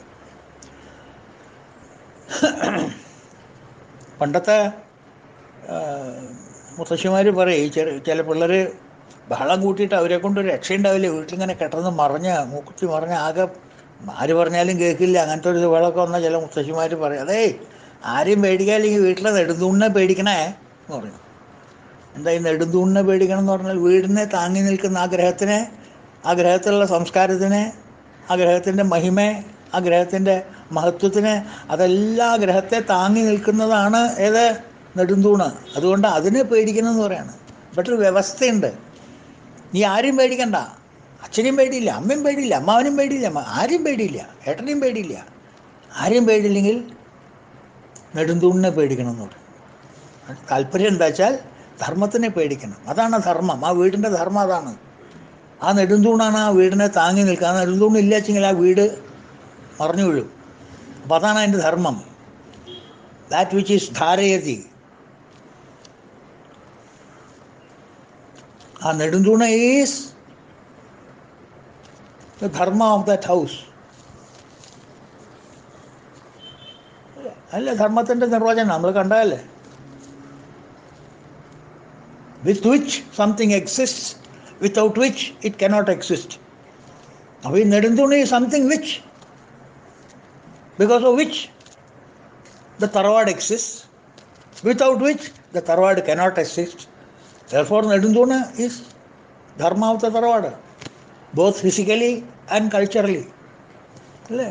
പണ്ടത്തെ മുത്തശ്ശിമാർ പറയും ചില ചില പിള്ളേർ ബഹളം കൂട്ടിയിട്ട് അവരെ കൊണ്ട് ഒരു രക്ഷയുണ്ടാവില്ല വീട്ടിലിങ്ങനെ കിടന്ന് മറിഞ്ഞ് മൂക്കുത്തി മറിഞ്ഞ് ആകെ ആര് പറഞ്ഞാലും കേൾക്കില്ല അങ്ങനത്തെ ഒരു ബഹളമൊക്കെ വന്നാൽ ചില മുത്തശ്ശിമാർ പറയും അതേ ആരെയും പേടിക്കാല്ലെങ്കിൽ വീട്ടിലെ നെടുന്തൂണിനെ പേടിക്കണേ എന്ന് പറയും എന്താ ഈ നെടുന്തൂണിനെ പേടിക്കണം എന്ന് പറഞ്ഞാൽ വീടിനെ താങ്ങി നിൽക്കുന്ന ആ ഗ്രഹത്തിനെ ആ ഗ്രഹത്തിലുള്ള സംസ്കാരത്തിനെ ആ ഗ്രഹത്തിൻ്റെ മഹിമ ആ ഗ്രഹത്തിൻ്റെ മഹത്വത്തിന് അതെല്ലാം ആ ഗ്രഹത്തെ താങ്ങി നിൽക്കുന്നതാണ് ഏത് നെടുന്തൂണ് അതുകൊണ്ട് അതിനെ പേടിക്കണമെന്ന് പറയാണ് ബട്ട് ഒരു വ്യവസ്ഥയുണ്ട് നീ ആരും പേടിക്കണ്ട അച്ഛനെയും പേടിയില്ല അമ്മയും പേടിയില്ല അമ്മാവനും പേടിയില്ല അമ്മ- ആരെയും പേടിയില്ല ഏട്ടനെയും പേടിയില്ല ആരെയും പേടിയില്ലെങ്കിൽ നെടുന്തൂണിനെ പേടിക്കണം എന്ന് പറയും താല്പര്യം എന്താ വെച്ചാൽ ധർമ്മത്തിനെ പേടിക്കണം അതാണ് ധർമ്മം ആ വീടിൻ്റെ ധർമ്മം അതാണ് ആ നെടുന്തൂണാണ് ആ വീടിനെ താങ്ങി നിൽക്കുക ആ നെടുന്തൂണ് ഇല്ല വെച്ചെങ്കിൽ ആ വീട് മറിഞ്ഞു വീഴും അപ്പം അതാണ് അതിൻ്റെ ധർമ്മം ദാറ്റ് വിച്ച് ഈസ് ധാരയതി ആ നെടുന്തൂണ is the dharma of that house അല്ല ധർമ്മത്തിൻ്റെ നിർവചനം നമ്മൾ കണ്ടതല്ലേ with which something exist without which it cannot exist അപ്പോൾ ഈ നെടുന്തൂണി something which because of which the tharavad exist without which the tharavad cannot exist therefore നെടുന്തൂണ് is dharma of the tharavad both physically and culturally അല്ലേ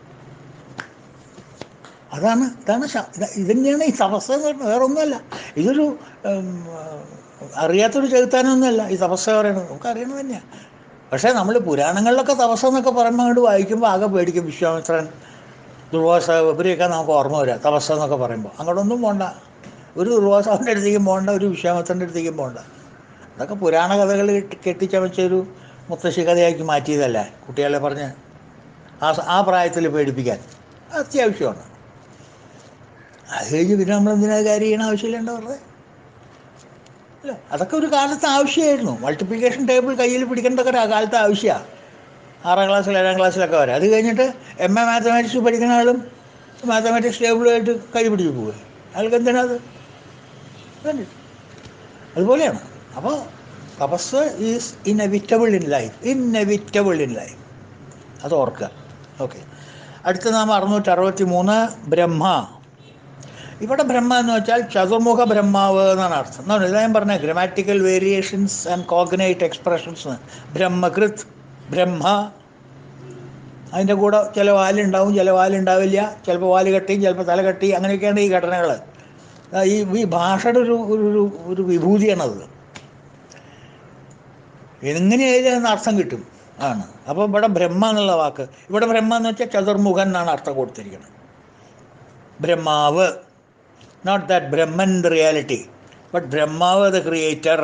അതാണ് ഇതാണ് ശ- ഇത് ഇതന്നെയാണ് ഈ തപസ് എന്ന് പറയുന്നത് വേറെ ഒന്നുമല്ല ഇതൊരു ഉം, അറിയാത്തൊരു ചെലുത്താനൊന്നുമല്ല ഈ തപസ് പറയുന്നത് നമുക്ക് അറിയണത് തന്നെയാണ് പക്ഷേ നമ്മൾ പുരാണങ്ങളിലൊക്കെ തപസ് എന്നൊക്കെ പറയുമ്പോൾ അങ്ങോട്ട് വായിക്കുമ്പോൾ ആകെ പേടിക്കും വിശ്വാമിത്രൻ ദുർവാസ ഇവരെയൊക്കെ നമുക്ക് ഓർമ്മ വരിക തപസ് എന്നൊക്കെ പറയുമ്പോൾ അങ്ങോട്ടൊന്നും പോണ്ട ഒരു ദുർവാസാവിൻ്റെ അടുത്തേക്കും പോകണ്ട ഒരു വിശ്വാമിത്രൻ്റെ അടുത്തേക്കും പോകണ്ട അതൊക്കെ പുരാണ കഥകൾ കെട്ടി- കെട്ടിച്ചമച്ച ഒരു മുത്തശ്ശി കഥയാക്കി മാറ്റിയതല്ലേ കുട്ടികളെ പറഞ്ഞ് ആ സ- ആ പ്രായത്തിൽ പേടിപ്പിക്കാൻ അത്യാവശ്യമാണ് അത് കഴിഞ്ഞ് പിന്നെ നമ്മൾ എന്തിനാ കാര്യം ചെയ്യണ ആവശ്യമില്ല വെറുതെ അല്ല അതൊക്കെ ഒരു കാലത്ത് ആവശ്യമായിരുന്നു മൾട്ടിപ്ലിക്കേഷൻ ടേബിൾ കയ്യിൽ പിടിക്കേണ്ടതൊക്കെ ഒരു ആ കാലത്ത് ആവശ്യമാണ് ആറാം ക്ലാസ്സിൽ ഏഴാം ക്ലാസ്സിലൊക്കെ വരെ അത് കഴിഞ്ഞിട്ട് എം എ മാത്തമാറ്റിക്സ് പഠിക്കുന്ന ആളും മാത്തമാറ്റിക്സ് ടേബിളുമായിട്ട് കൈ പിടിച്ച് പോവുക അയാൾക്ക് എന്തിനാ അത് വേണ്ടി അതുപോലെയാണ് അപ്പോൾ tapas is inevitable in life inevitable in life അത് ഓർക്കുക ഓക്കെ അടുത്ത നാം അറുന്നൂറ്റി അറുപത്തി മൂന്ന് ബ്രഹ്മ ഇവിടെ ബ്രഹ്മ എന്ന് വെച്ചാൽ ചതുർമുഖ ബ്രഹ്മാവ് എന്നാണ് അർത്ഥം എന്നാണ് ഇതാ ഞാൻ പറഞ്ഞ grammatical variations and cognate expressions ബ്രഹ്മകൃത് ബ്രഹ്മ അതിൻ്റെ കൂടെ ചില വാലുണ്ടാവും ചില വാലുണ്ടാവില്ല ചിലപ്പോൾ വാല് കെട്ടി ചിലപ്പോൾ തല കെട്ടി അങ്ങനെയൊക്കെയാണ് ഈ ഘടനകൾ ഈ ഈ ഭാഷയുടെ ഒരു ഒരു ഒരു- ഒരു വിഭൂതിയാണത് എങ്ങനെയായാലും അതിന് അർത്ഥം കിട്ടും ആണ് അപ്പോൾ ഇവിടെ ബ്രഹ്മ എന്നുള്ള വാക്ക് ഇവിടെ ബ്രഹ്മ എന്ന് വെച്ചാൽ ചതുർമുഖൻ എന്നാണ് അർത്ഥം കൊടുത്തിരിക്കുന്നത് Brahma not that Brahman the reality but Brahma the creator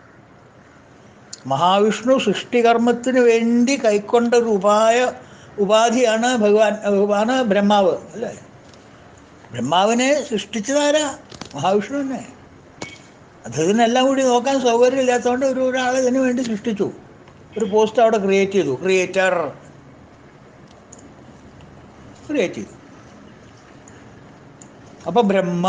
Mahavishnu സൃഷ്ടികർമ്മത്തിന് വേണ്ടി കൈക്കൊണ്ട ഒരു ഉപായ ഉപാധിയാണ് ഭഗവാൻ ആണ് ബ്രഹ്മാവ് അല്ലേ ബ്രഹ്മാവിനെ സൃഷ്ടിച്ചതാരാ മഹാവിഷ്ണു തന്നെ അദ്ദേഹത്തിനെല്ലാം കൂടി നോക്കാൻ സൗകര്യമില്ലാത്തതുകൊണ്ട് ഒരു ഒരാളെ ഇതിനു വേണ്ടി സൃഷ്ടിച്ചു ഒരു പോസ്റ്റ് അവിടെ ക്രിയേറ്റ് ചെയ്തു ക്രിയേറ്റർ ക്രിയേറ്റ് ചെയ്തു അപ്പൊ ബ്രഹ്മ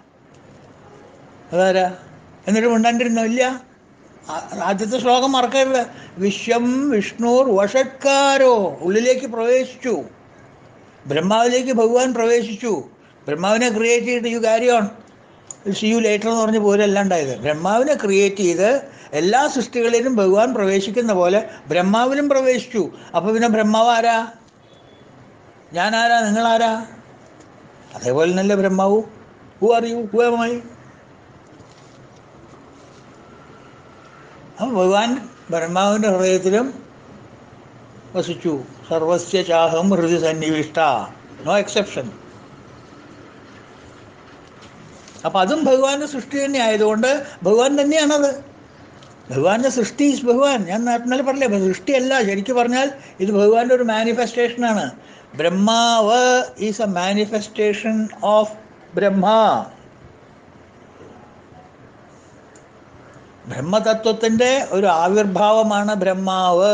അതാരാ എന്നിട്ട് മിണ്ടാണ്ടിരുന്നോ ഇല്ല ആ- ആദ്യത്തെ ശ്ലോകം മറക്കരുത് വിശ്വം വിഷ്ണുർ വഷത്കാരോ ഉള്ളിലേക്ക് പ്രവേശിച്ചു ബ്രഹ്മാവിലേക്ക് ഭഗവാൻ പ്രവേശിച്ചു ബ്രഹ്മാവിനെ ക്രിയേറ്റ് ചെയ്ത് you carry on see you later എന്ന് പറഞ്ഞ പോലെ അല്ല ഉണ്ടായത് ബ്രഹ്മാവിനെ ക്രിയേറ്റ് ചെയ്ത് എല്ലാ സൃഷ്ടികളിലും ഭഗവാൻ പ്രവേശിക്കുന്ന പോലെ ബ്രഹ്മാവിലും പ്രവേശിച്ചു അപ്പോൾ പിന്നെ ബ്രഹ്മാവ് ആരാ ഞാനാരാ നിങ്ങളാരാ അതേപോലെ തന്നെയല്ലേ ബ്രഹ്മാവും who are you who am I അപ്പം ഭഗവാൻ ബ്രഹ്മാവിൻ്റെ ഹൃദയത്തിലും വസിച്ചു സർവസ്യ ചാഹം ഹൃദയ സന്നിവിഷ്ട നോ എക്സെപ്ഷൻ അപ്പം അതും ഭഗവാന്റെ സൃഷ്ടി തന്നെ ആയതുകൊണ്ട് ഭഗവാൻ തന്നെയാണത് ഭഗവാന്റെ സൃഷ്ടി ഈസ് ഭഗവാൻ ഞാൻ ഇന്നലെ പറഞ്ഞില്ലേ സൃഷ്ടിയല്ല ശരിക്കും പറഞ്ഞാൽ ഇത് ഭഗവാന്റെ ഒരു മാനിഫെസ്റ്റേഷനാണ് Brahma is a manifestation of Brahma ബ്രഹ്മതത്വത്തിൻ്റെ ഒരു ആവിർഭാവമാണ് ബ്രഹ്മാവ്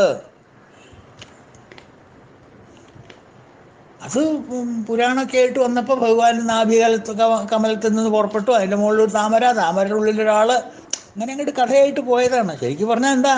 അത് പുരാണൊക്കെ ആയിട്ട് വന്നപ്പോൾ ഭഗവാൻ നാഭികലത്ത് കമലത്തിൽ നിന്ന് പുറപ്പെട്ടു അതിൻ്റെ മുകളിൽ ഒരു താമര താമരയുടെ ഉള്ളിൽ ഒരാൾ അങ്ങനെ അങ്ങോട്ട് കഥയായിട്ട് പോയതാണ് ശരിക്കും പറഞ്ഞാൽ എന്താ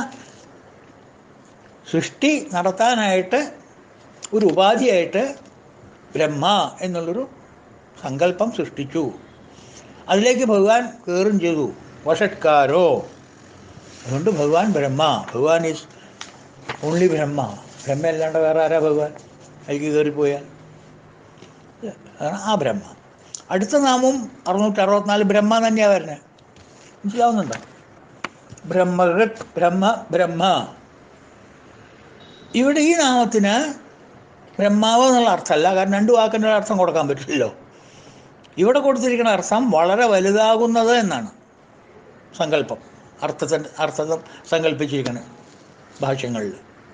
സൃഷ്ടി നടത്താനായിട്ട് ഒരു ഉപാധിയായിട്ട് ബ്രഹ്മ എന്നുള്ളൊരു സങ്കല്പം സൃഷ്ടിച്ചു അതിലേക്ക് ഭഗവാൻ കയറും ചെയ്തു വഷട്കാരോ അതുകൊണ്ട് ഭഗവാൻ ബ്രഹ്മ ഭഗവാൻ ഈസ് ഓൺലി ബ്രഹ്മ ബ്രഹ്മ അല്ലാണ്ട് വേറെ ആരാ ഭഗവാൻ അതിലേക്ക് കയറിപ്പോയാൽ അതാണ് ആ ബ്രഹ്മ അടുത്ത നാമം അറുന്നൂറ്റി അറുപത്തിനാല് ബ്രഹ്മ തന്നെയാണ് വരുന്നത് മനസ്സിലാവുന്നുണ്ടോ ബ്രഹ്മഗത് ബ്രഹ്മ ബ്രഹ്മ ഇവിടെ ഈ നാമത്തിന് ബ്രഹ്മാവ് എന്നുള്ള അർത്ഥമല്ല കാരണം രണ്ട് വാക്കിൻ്റെ ഒരു അർത്ഥം കൊടുക്കാൻ പറ്റില്ലല്ലോ ഇവിടെ കൊടുത്തിരിക്കുന്ന അർത്ഥം വളരെ വലുതാകുന്നത് എന്നാണ് സങ്കല്പം അർത്ഥത്തിൻ്റെ അർത്ഥം സങ്കല്പിച്ചിരിക്കുന്നത് ഭാഷ്യങ്ങളിൽ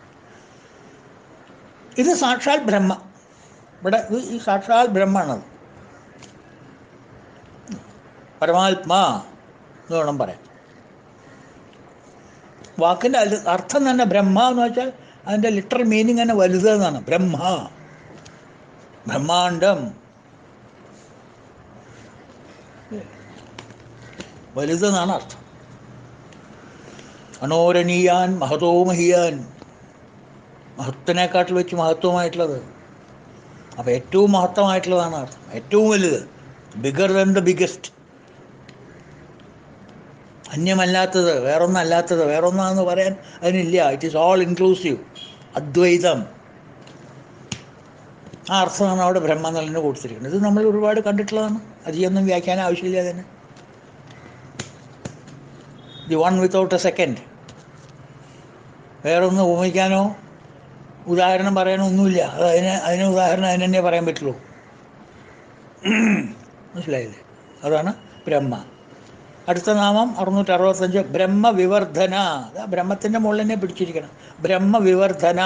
ഇത് സാക്ഷാൽ ബ്രഹ്മ ഇവിടെ ഇത് ഈ സാക്ഷാൽ ബ്രഹ്മാണത് പരമാത്മാ എന്ന് വേണം പറയാം വാക്കിൻ്റെ അല് അർത്ഥം തന്നെ ബ്രഹ്മ എന്ന് വെച്ചാൽ അതിൻ്റെ ലിറ്ററൽ മീനിങ് തന്നെ വലുത് എന്നാണ് ബ്രഹ്മ ബ്രഹ്മാണ്ടം വലുതെന്നാണ് അർത്ഥം അനോരണീയാൻ മഹതോ മഹിയാൻ മഹത്വനെക്കാട്ടിൽ വെച്ച് മഹത്വമായിട്ടുള്ളത് അപ്പോൾ ഏറ്റവും മഹത്വമായിട്ടുള്ളതാണ് അർത്ഥം ഏറ്റവും വലുത് ബിഗർ ദൻ ദ ബിഗസ്റ്റ് അന്യമല്ലാത്തത് വേറൊന്നല്ലാത്തത് വേറൊന്നാന്ന് പറയാൻ അതിനില്ല ഇറ്റ് ഈസ് ഓൾ ഇൻക്ലൂസീവ് അദ്വൈതം ആ അർത്ഥമാണ് അവിടെ ബ്രഹ്മനലിന് കൊടുത്തിരിക്കുന്നത് ഇത് നമ്മൾ ഒരുപാട് കണ്ടിട്ടുള്ളതാണ് അധികമൊന്നും വ്യാഖ്യാനം ആവശ്യമില്ല തന്നെ the one without a second വേറൊന്ന് ഉപമിക്കാനോ ഉദാഹരണം പറയാനോ ഒന്നുമില്ല അത് അതിന് അതിന് ഉദാഹരണം അതിന് തന്നെ പറയാൻ പറ്റുള്ളൂ മനസ്സിലായില്ലേ അതാണ് ബ്രഹ്മ അടുത്ത നാമം അറുന്നൂറ്റി അറുപത്തഞ്ച് ബ്രഹ്മവിവർധന അതാ ബ്രഹ്മത്തിൻ്റെ മുകളിൽ തന്നെ പിടിച്ചിരിക്കണം ബ്രഹ്മവിവർധന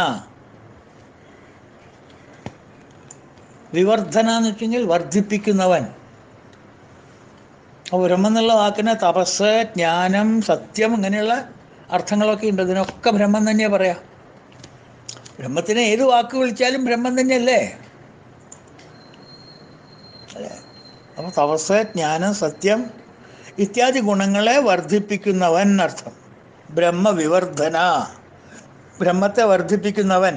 വിവർധന എന്ന് വെച്ചെങ്കിൽ വർദ്ധിപ്പിക്കുന്നവൻ അപ്പോൾ ബ്രഹ്മം എന്നുള്ള വാക്കിന് തപസ് ജ്ഞാനം സത്യം ഇങ്ങനെയുള്ള അർത്ഥങ്ങളൊക്കെ ഉണ്ട് ഇതിനൊക്കെ ബ്രഹ്മം തന്നെയാണ് പറയാം ബ്രഹ്മത്തിനെ ഏത് വാക്ക് വിളിച്ചാലും ബ്രഹ്മം തന്നെയല്ലേ അല്ലേ അപ്പോൾ തപസ് ജ്ഞാനം സത്യം ഇത്യാദി ഗുണങ്ങളെ വർദ്ധിപ്പിക്കുന്നവൻ അർത്ഥം ബ്രഹ്മവിവർധന ബ്രഹ്മത്തെ വർദ്ധിപ്പിക്കുന്നവൻ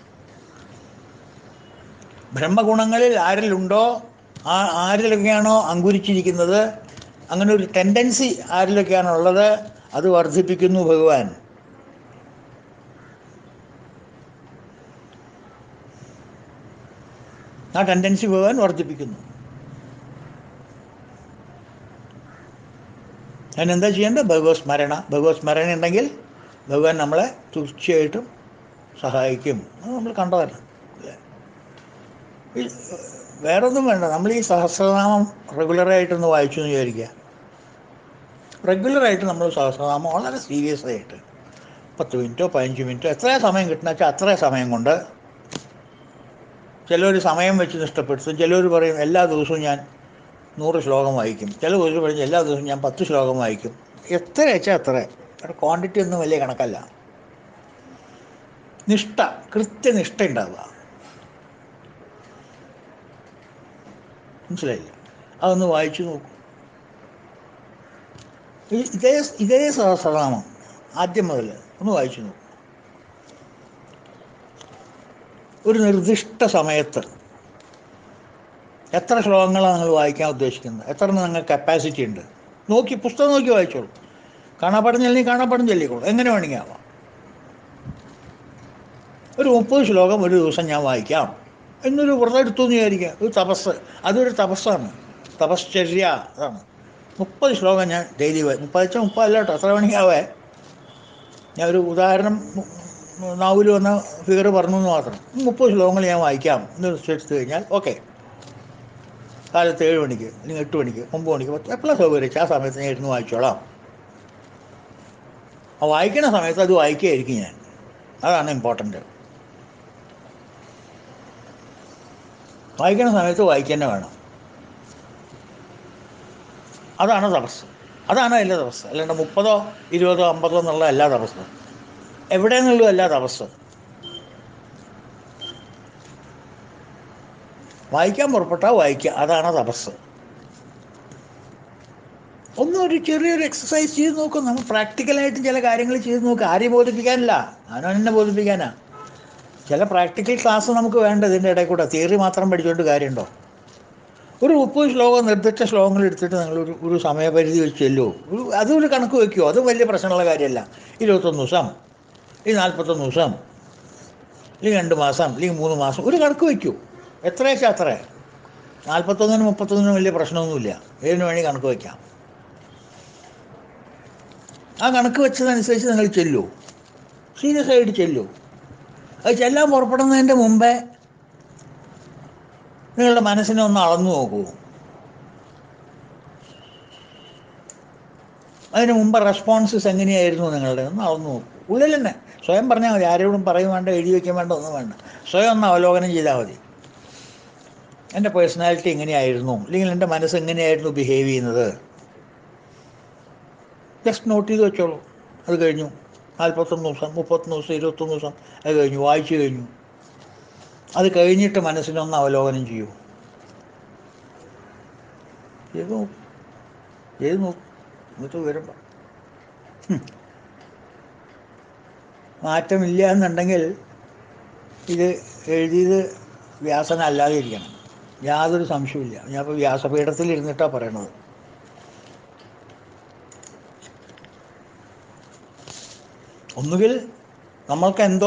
ബ്രഹ്മഗുണങ്ങളിൽ ആരിലുണ്ടോ ആ ആരിലൊക്കെയാണോ അങ്കുരിച്ചിരിക്കുന്നത് അങ്ങനെ ഒരു ടെൻഡൻസി ആരിലൊക്കെയാണോ ഉള്ളത് അത് വർദ്ധിപ്പിക്കുന്നു ഭഗവാൻ ആ ടെൻഡൻസി ഭഗവാൻ വർദ്ധിപ്പിക്കുന്നു അതിനെന്താ ചെയ്യേണ്ടത് ഭഗവത് സ്മരണ ഭഗവത് സ്മരണ ഉണ്ടെങ്കിൽ ഭഗവാൻ നമ്മളെ തീർച്ചയായിട്ടും സഹായിക്കും അത് നമ്മൾ കണ്ടതല്ല അല്ലേ ഈ വേറൊന്നും വേണ്ട നമ്മൾ ഈ സഹസ്രനാമം റെഗുലറായിട്ടൊന്ന് വായിച്ചു എന്ന് വിചാരിക്കുക റെഗുലറായിട്ട് നമ്മൾ സഹസ്രനാമം വളരെ സീരിയസ് ആയിട്ട് പത്ത് മിനിറ്റോ പതിനഞ്ച് മിനിറ്റോ എത്ര സമയം കിട്ടുന്ന വെച്ചാൽ അത്ര സമയം കൊണ്ട് ചിലർ സമയം വെച്ച് നഷ്ടപ്പെടുത്തും ചിലർ പറയും എല്ലാ ദിവസവും ഞാൻ നൂറ് ശ്ലോകം വായിക്കും ചില ദിവസം പറയും എല്ലാ ദിവസവും ഞാൻ പത്ത് ശ്ലോകം വായിക്കും എത്ര വെച്ചാൽ അത്ര അവിടെ ക്വാണ്ടിറ്റി ഒന്നും വലിയ കണക്കല്ല നിഷ്ഠ കൃത്യനിഷ്ഠ ഉണ്ടാവുക മനസ്സിലായില്ല അതൊന്ന് വായിച്ചു നോക്കൂ ഈ- ഇതേ ഇതേ സഹസ്രനാമം ആദ്യം മുതൽ ഒന്ന് വായിച്ചു നോക്കൂ ഒരു നിർദ്ദിഷ്ട സമയത്ത് എത്ര ശ്ലോകങ്ങളാണ് നിങ്ങൾ വായിക്കാൻ ഉദ്ദേശിക്കുന്നത് എത്ര നിങ്ങൾ കപ്പാസിറ്റി ഉണ്ട് നോക്കി പുസ്തകം നോക്കി വായിച്ചോളൂ കാണാപ്പാടം ചൊല്ലി കാണാപ്പാടം ചൊല്ലിക്കോളൂ എങ്ങനെ വേണമെങ്കിൽ ആവാം ഒരു മുപ്പത് ശ്ലോകം ഒരു ദിവസം ഞാൻ വായിക്കാം എന്നൊരു വ്രതം എടുത്തു എന്ന് വിചാരിക്കുക ഒരു തപസ് അതൊരു തപസ്സാണ് തപശ്ചര്യ അതാണ് മുപ്പത് ശ്ലോകം ഞാൻ ഡെയിലി മുപ്പത് വെച്ചാൽ മുപ്പതല്ല കേട്ടോ അത്ര മണിയാവേ ഞാൻ ഒരു ഉദാഹരണം നാവിൽ വന്ന ഫിഗർ പറഞ്ഞു എന്ന് മാത്രം മുപ്പത് ശ്ലോകങ്ങൾ ഞാൻ വായിക്കാം എന്ന് എടുത്തു കഴിഞ്ഞാൽ ഓക്കെ കാലത്ത് ഏഴ് മണിക്ക് അല്ലെങ്കിൽ എട്ട് മണിക്ക് ഒമ്പത് മണിക്ക് പത്ത് എപ്പോഴാണ് സൗകര്യം വെച്ചാൽ ആ സമയത്ത് ഞാൻ ഇരുന്ന് വായിച്ചോളാം ആ വായിക്കുന്ന സമയത്ത് അത് വായിക്കുകയായിരിക്കും ഞാൻ അതാണ് ഇമ്പോർട്ടൻ്റ് വായിക്കുന്ന സമയത്ത് വായിക്കുക തന്നെ വേണം അതാണ് തപസ് അതാണ് എല്ലാ തപസ് അല്ലാണ്ട് മുപ്പതോ ഇരുപതോ അമ്പതോ എന്നുള്ള എല്ലാ തപസ്സും എവിടെ നിന്നുള്ളൂ എല്ലാ തപസ് വായിക്കാൻ പുറപ്പെട്ടാൽ വായിക്കുക അതാണ് തപസ് ഒന്നും ഒരു ചെറിയൊരു എക്സസൈസ് ചെയ്ത് നോക്കും നമ്മൾ പ്രാക്ടിക്കലായിട്ട് ചില കാര്യങ്ങൾ ചെയ്ത് നോക്കുക ആരെയും ബോധിപ്പിക്കാനില്ല ഞാനും എന്നെ ബോധിപ്പിക്കാനാ ചില പ്രാക്ടിക്കൽ ക്ലാസ് നമുക്ക് വേണ്ട ഇതിൻ്റെ ഇടയിൽ കൂടെ തിയറി മാത്രം പഠിച്ചുകൊണ്ട് കാര്യമുണ്ടോ ഒരു മുപ്പത് ശ്ലോകം നിർദ്ദിഷ്ട ശ്ലോകങ്ങൾ എടുത്തിട്ട് നിങ്ങൾ ഒരു ഒരു സമയപരിധി വെച്ച് ചെല്ലുമോ ഒരു അതൊരു കണക്ക് വയ്ക്കുമോ അത് വലിയ പ്രശ്നമുള്ള കാര്യമല്ല ഇരുപത്തൊന്ന് ദിവസം ഈ നാൽപ്പത്തൊന്ന് ദിവസം അല്ലെങ്കിൽ രണ്ട് മാസം അല്ലെങ്കിൽ മൂന്ന് മാസം ഒരു കണക്ക് വയ്ക്കൂ എത്ര വെച്ചാൽ അത്ര നാൽപ്പത്തൊന്നിനും മുപ്പത്തൊന്നിനും വലിയ പ്രശ്നമൊന്നുമില്ല ഏതിനു വേണമെങ്കിൽ കണക്ക് വയ്ക്കാം ആ കണക്ക് വെച്ചതനുസരിച്ച് നിങ്ങൾ ചെല്ലൂ സീരിയസ് ആയിട്ട് ചെല്ലൂ അത് ചെല്ലാൻ പുറപ്പെടുന്നതിൻ്റെ മുമ്പേ നിങ്ങളുടെ മനസ്സിനെ ഒന്ന് അളന്നു നോക്കൂ അതിന് മുമ്പ് റെസ്പോൺസസ് എങ്ങനെയായിരുന്നു നിങ്ങളുടെ ഒന്ന് അളന്നു നോക്കൂ ഉള്ളിൽ തന്നെ സ്വയം പറഞ്ഞാൽ മതി ആരോടും പറയും വേണ്ട എഴുതി വയ്ക്കാൻ വേണ്ട ഒന്നും വേണ്ട സ്വയം ഒന്ന് അവലോകനം ചെയ്താൽ മതി എൻ്റെ പേഴ്സണാലിറ്റി എങ്ങനെയായിരുന്നു അല്ലെങ്കിൽ എൻ്റെ മനസ്സ് എങ്ങനെയായിരുന്നു ബിഹേവ് ചെയ്യുന്നത് ജസ്റ്റ് നോട്ട് ചെയ്ത് വെച്ചോളൂ അത് കഴിഞ്ഞു നാൽപ്പത്തൊന്ന് ദിവസം മുപ്പത്തൊന്ന് ദിവസം ഇരുപത്തൊന്ന് ദിവസം അത് കഴിഞ്ഞു വായിച്ചു കഴിഞ്ഞു അത് കഴിഞ്ഞിട്ട് മനസ്സിനൊന്ന് അവലോകനം ചെയ്യൂ ചെയ്ത് നോക്കും ചെയ്ത് നോക്കും എന്നിട്ട് വരുമ്പോൾ മാറ്റമില്ല എന്നുണ്ടെങ്കിൽ ഇത് എഴുതിയത് വ്യാസനല്ലാതെ ഇരിക്കണം യാതൊരു സംശയമില്ല ഞാൻ ഇപ്പോൾ വ്യാസപീഠത്തിൽ ഇരുന്നിട്ടാണ് പറയണത് ഒന്നുകിൽ നമ്മൾക്ക് എന്തോ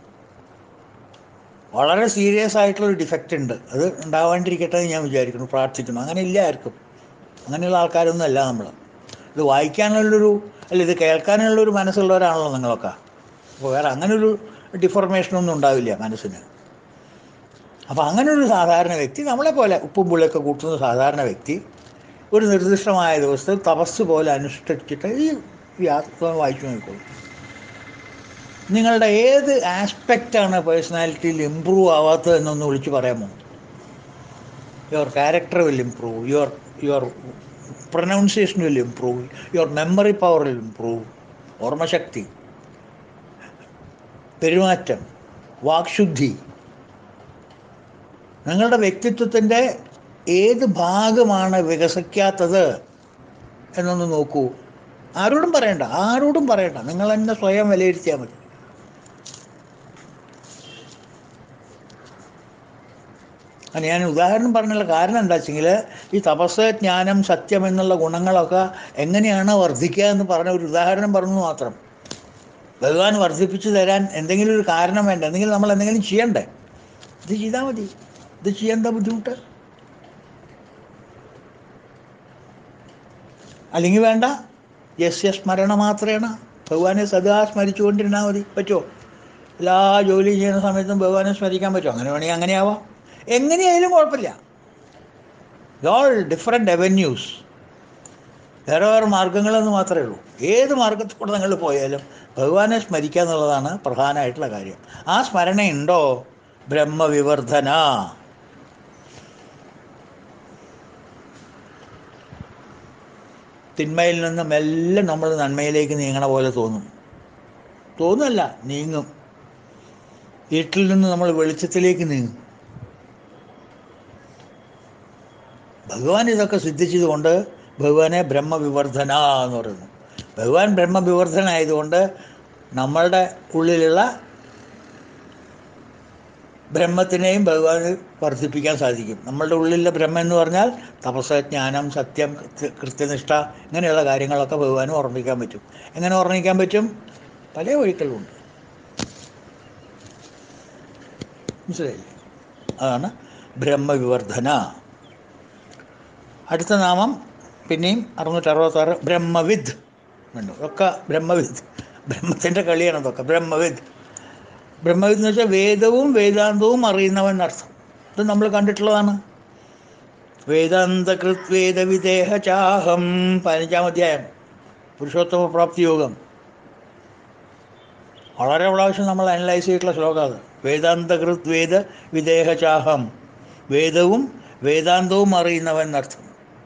വളരെ സീരിയസ് ആയിട്ടുള്ളൊരു ഡിഫക്റ്റ് ഉണ്ട് അത് ഉണ്ടാവാണ്ടിരിക്കട്ടെ എന്ന് ഞാൻ വിചാരിക്കുന്നു പ്രാർത്ഥിക്കുന്നു അങ്ങനെ ഇല്ല ആർക്കും അങ്ങനെയുള്ള ആൾക്കാരൊന്നും അല്ല നമ്മൾ ഇത് വായിക്കാനുള്ളൊരു അല്ല ഇത് കേൾക്കാനുള്ളൊരു മനസ്സുള്ളവരാണല്ലോ നിങ്ങളൊക്കെ അപ്പോൾ വേറെ അങ്ങനൊരു ഡിഫോർമേഷനൊന്നും ഉണ്ടാവില്ല മനസ്സിന് അപ്പോൾ അങ്ങനെ ഒരു സാധാരണ വ്യക്തി നമ്മളെ പോലെ ഉപ്പും പുളിയൊക്കെ കൂട്ടുന്ന സാധാരണ വ്യക്തി ഒരു നിർദ്ദിഷ്ടമായ ദിവസത്തിൽ തപസ് പോലെ അനുഷ്ഠിച്ചിട്ട് ഈ വ്യാസം വായിച്ചു നോക്കൂ നിങ്ങളുടെ ഏത് ആസ്പെക്റ്റാണ് പേഴ്സണാലിറ്റിയിൽ ഇമ്പ്രൂവ് ആവാത്തത് എന്നൊന്ന് വിളിച്ച് പറയാമോ your character will improve your your pronunciation will improve your memory power will improve ഓർമ്മശക്തി പെരുമാറ്റം വാക്ശുദ്ധി നിങ്ങളുടെ വ്യക്തിത്വത്തിൻ്റെ ഏത് ഭാഗമാണ് വികസിക്കാത്തത് എന്നൊന്ന് നോക്കൂ ആരോടും പറയണ്ട ആരോടും പറയണ്ട നിങ്ങൾ തന്നെ സ്വയം വിലയിരുത്തിയാൽ മതി അത് ഞാൻ ഉദാഹരണം പറഞ്ഞുള്ള കാരണം എന്താ വെച്ചെങ്കിൽ ഈ തപസ് ജ്ഞാനം സത്യം എന്നുള്ള ഗുണങ്ങളൊക്കെ എങ്ങനെയാണ് വർദ്ധിക്കുക എന്ന് പറഞ്ഞ ഒരു ഉദാഹരണം പറഞ്ഞു മാത്രം ഭഗവാൻ വർദ്ധിപ്പിച്ചു തരാൻ എന്തെങ്കിലും ഒരു കാരണം വേണ്ട എന്തെങ്കിലും നമ്മൾ എന്തെങ്കിലും ചെയ്യണ്ടേ ഇത് ചെയ്താൽ മതി ഇത് ചെയ്യാൻ എന്താ ബുദ്ധിമുട്ട് അല്ലെങ്കിൽ വേണ്ട യസ്യ സ്മരണ മാത്രേണ ഭഗവാനെ സദാ സ്മരിച്ചുകൊണ്ടിരുന്നാൽ മതി പറ്റുമോ എല്ലാ ജോലിയും ചെയ്യുന്ന സമയത്തും ഭഗവാനെ സ്മരിക്കാൻ പറ്റുമോ അങ്ങനെ വേണമെങ്കിൽ അങ്ങനെയാവാം എങ്ങനെയായാലും കുഴപ്പമില്ല ഓൾ ഡിഫറെൻ്റ് അവന്യൂസ് വേറെ വേറെ മാർഗങ്ങളെന്ന് മാത്രമേ ഉള്ളൂ ഏത് മാർഗത്തിൽ കൂടെ നിങ്ങൾ പോയാലും ഭഗവാനെ സ്മരിക്കുക എന്നുള്ളതാണ് പ്രധാനമായിട്ടുള്ള കാര്യം ആ സ്മരണയുണ്ടോ ബ്രഹ്മവിവർധന തിന്മയിൽ നിന്ന് മെല്ലെ നമ്മൾ നന്മയിലേക്ക് നീങ്ങണ പോലെ തോന്നും തോന്നുമല്ല നീങ്ങും ഇരുട്ടിൽ നിന്ന് നമ്മൾ വെളിച്ചത്തിലേക്ക് നീങ്ങും ഭഗവാൻ ഇതൊക്കെ സിദ്ധിച്ചതുകൊണ്ട് ഭഗവാനെ ബ്രഹ്മവിവർധന എന്ന് പറയുന്നു ഭഗവാൻ ബ്രഹ്മവിവർധനായതുകൊണ്ട് നമ്മളുടെ ഉള്ളിലുള്ള ബ്രഹ്മത്തിനെയും ഭഗവാന് വർദ്ധിപ്പിക്കാൻ സാധിക്കും നമ്മളുടെ ഉള്ളിലെ ബ്രഹ്മം എന്ന് പറഞ്ഞാൽ തപസ് ജ്ഞാനം സത്യം കൃത്യ കൃത്യനിഷ്ഠ ഇങ്ങനെയുള്ള കാര്യങ്ങളൊക്കെ ഭഗവാന് ഓർമ്മിക്കാൻ പറ്റും എങ്ങനെ ഓർമ്മിക്കാൻ പറ്റും പല വഴികളുണ്ട് മനസ്സിലായില്ലേ അതാണ് ബ്രഹ്മവിവർധന അടുത്ത നാമം പിന്നെയും അറുന്നൂറ്റി അറുപത്താറ് ബ്രഹ്മവിദ് ഉണ്ട് ഒക്കെ ബ്രഹ്മവിദ് ബ്രഹ്മത്തിൻ്റെ കളിയാണ് ഇതൊക്കെ ബ്രഹ്മവിദ് ബ്രഹ്മവിദ് എന്ന് വെച്ചാൽ വേദവും വേദാന്തവും അറിയുന്നവൻ എന്നർത്ഥം ഇത് നമ്മൾ കണ്ടിട്ടുള്ളതാണ് വേദാന്തകൃത് വേദവിദേഹ ചാഹം പതിനഞ്ചാം അധ്യായം പുരുഷോത്തമ പ്രാപ്തി യോഗം വളരെ പ്രാവശ്യം നമ്മൾ അനലൈസ് ചെയ്തിട്ടുള്ള ശ്ലോകം അത് വേദാന്തകൃത് വേദ വിദേഹ ചാഹം വേദവും വേദാന്തവും അറിയുന്നവൻ എന്നർത്ഥം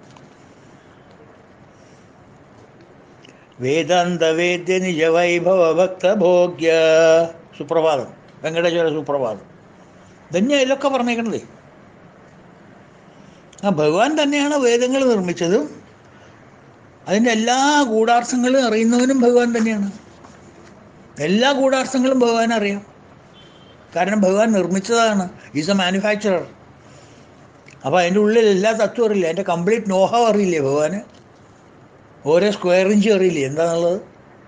വേദാന്ത വേദ്യ നിജ വൈഭവ ഭക്ത ഭോഗ്യ സുപ്രഭാതം വെങ്കടേശ്വര സുപ്രഭാതം ധന്യ ഇതിലൊക്കെ പറഞ്ഞേക്കണതേ ആ ഭഗവാൻ തന്നെയാണ് വേദങ്ങൾ നിർമ്മിച്ചതും അതിൻ്റെ എല്ലാ ഗൂഢാർത്ഥങ്ങളും അറിയുന്നവനും ഭഗവാൻ തന്നെയാണ് എല്ലാ ഗൂഢാർത്ഥങ്ങളും ഭഗവാൻ അറിയാം കാരണം ഭഗവാൻ നിർമ്മിച്ചതാണ് ഈസ് എ മാനുഫാക്ചറർ അപ്പോൾ അതിൻ്റെ ഉള്ളിൽ എല്ലാ തത്വം അറിയില്ല അതിൻ്റെ കംപ്ലീറ്റ് നോഹം അറിയില്ലേ ഭഗവാന് ഓരോ സ്ക്വയർ ഇഞ്ചും അറിയില്ലേ എന്താണെന്നുള്ളത്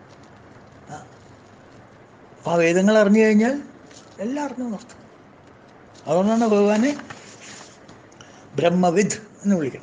അപ്പോൾ ആ വേദങ്ങൾ അറിഞ്ഞു കഴിഞ്ഞാൽ എല്ലാം അറിഞ്ഞു നിർത്തും അതുകൊണ്ടാണ് ഭഗവാനെ ബ്രഹ്മവിദ് എന്ന് വിളിക്കുന്നത്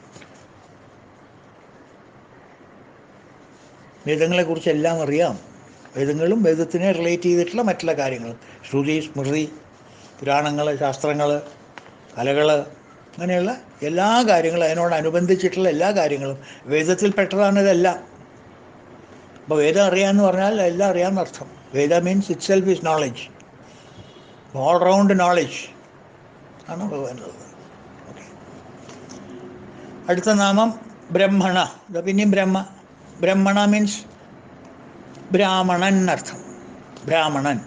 വേദങ്ങളെക്കുറിച്ച് എല്ലാം അറിയാം വേദങ്ങളും വേദത്തിനെ റിലേറ്റ് ചെയ്തിട്ടുള്ള മറ്റുള്ള കാര്യങ്ങളും ശ്രുതി സ്മൃതി പുരാണങ്ങൾ ശാസ്ത്രങ്ങൾ കലകൾ അങ്ങനെയുള്ള എല്ലാ കാര്യങ്ങളും അതിനോടനുബന്ധിച്ചിട്ടുള്ള എല്ലാ കാര്യങ്ങളും വേദത്തിൽപ്പെട്ടതാണ് ഇതെല്ലാം അപ്പോൾ വേദം അറിയാമെന്ന് പറഞ്ഞാൽ എല്ലാം അറിയാമെന്ന് അർത്ഥം Veda means itself is knowledge all round knowledge ആണ് ഭഗവാനുള്ളത് ഓക്കെ അടുത്ത നാമം ബ്രഹ്മണ ഇത് പിന്നെയും ബ്രഹ്മ ബ്രഹ്മണ മീൻസ് ബ്രാഹ്മണൻ എന്നർത്ഥം ബ്രാഹ്മണൻ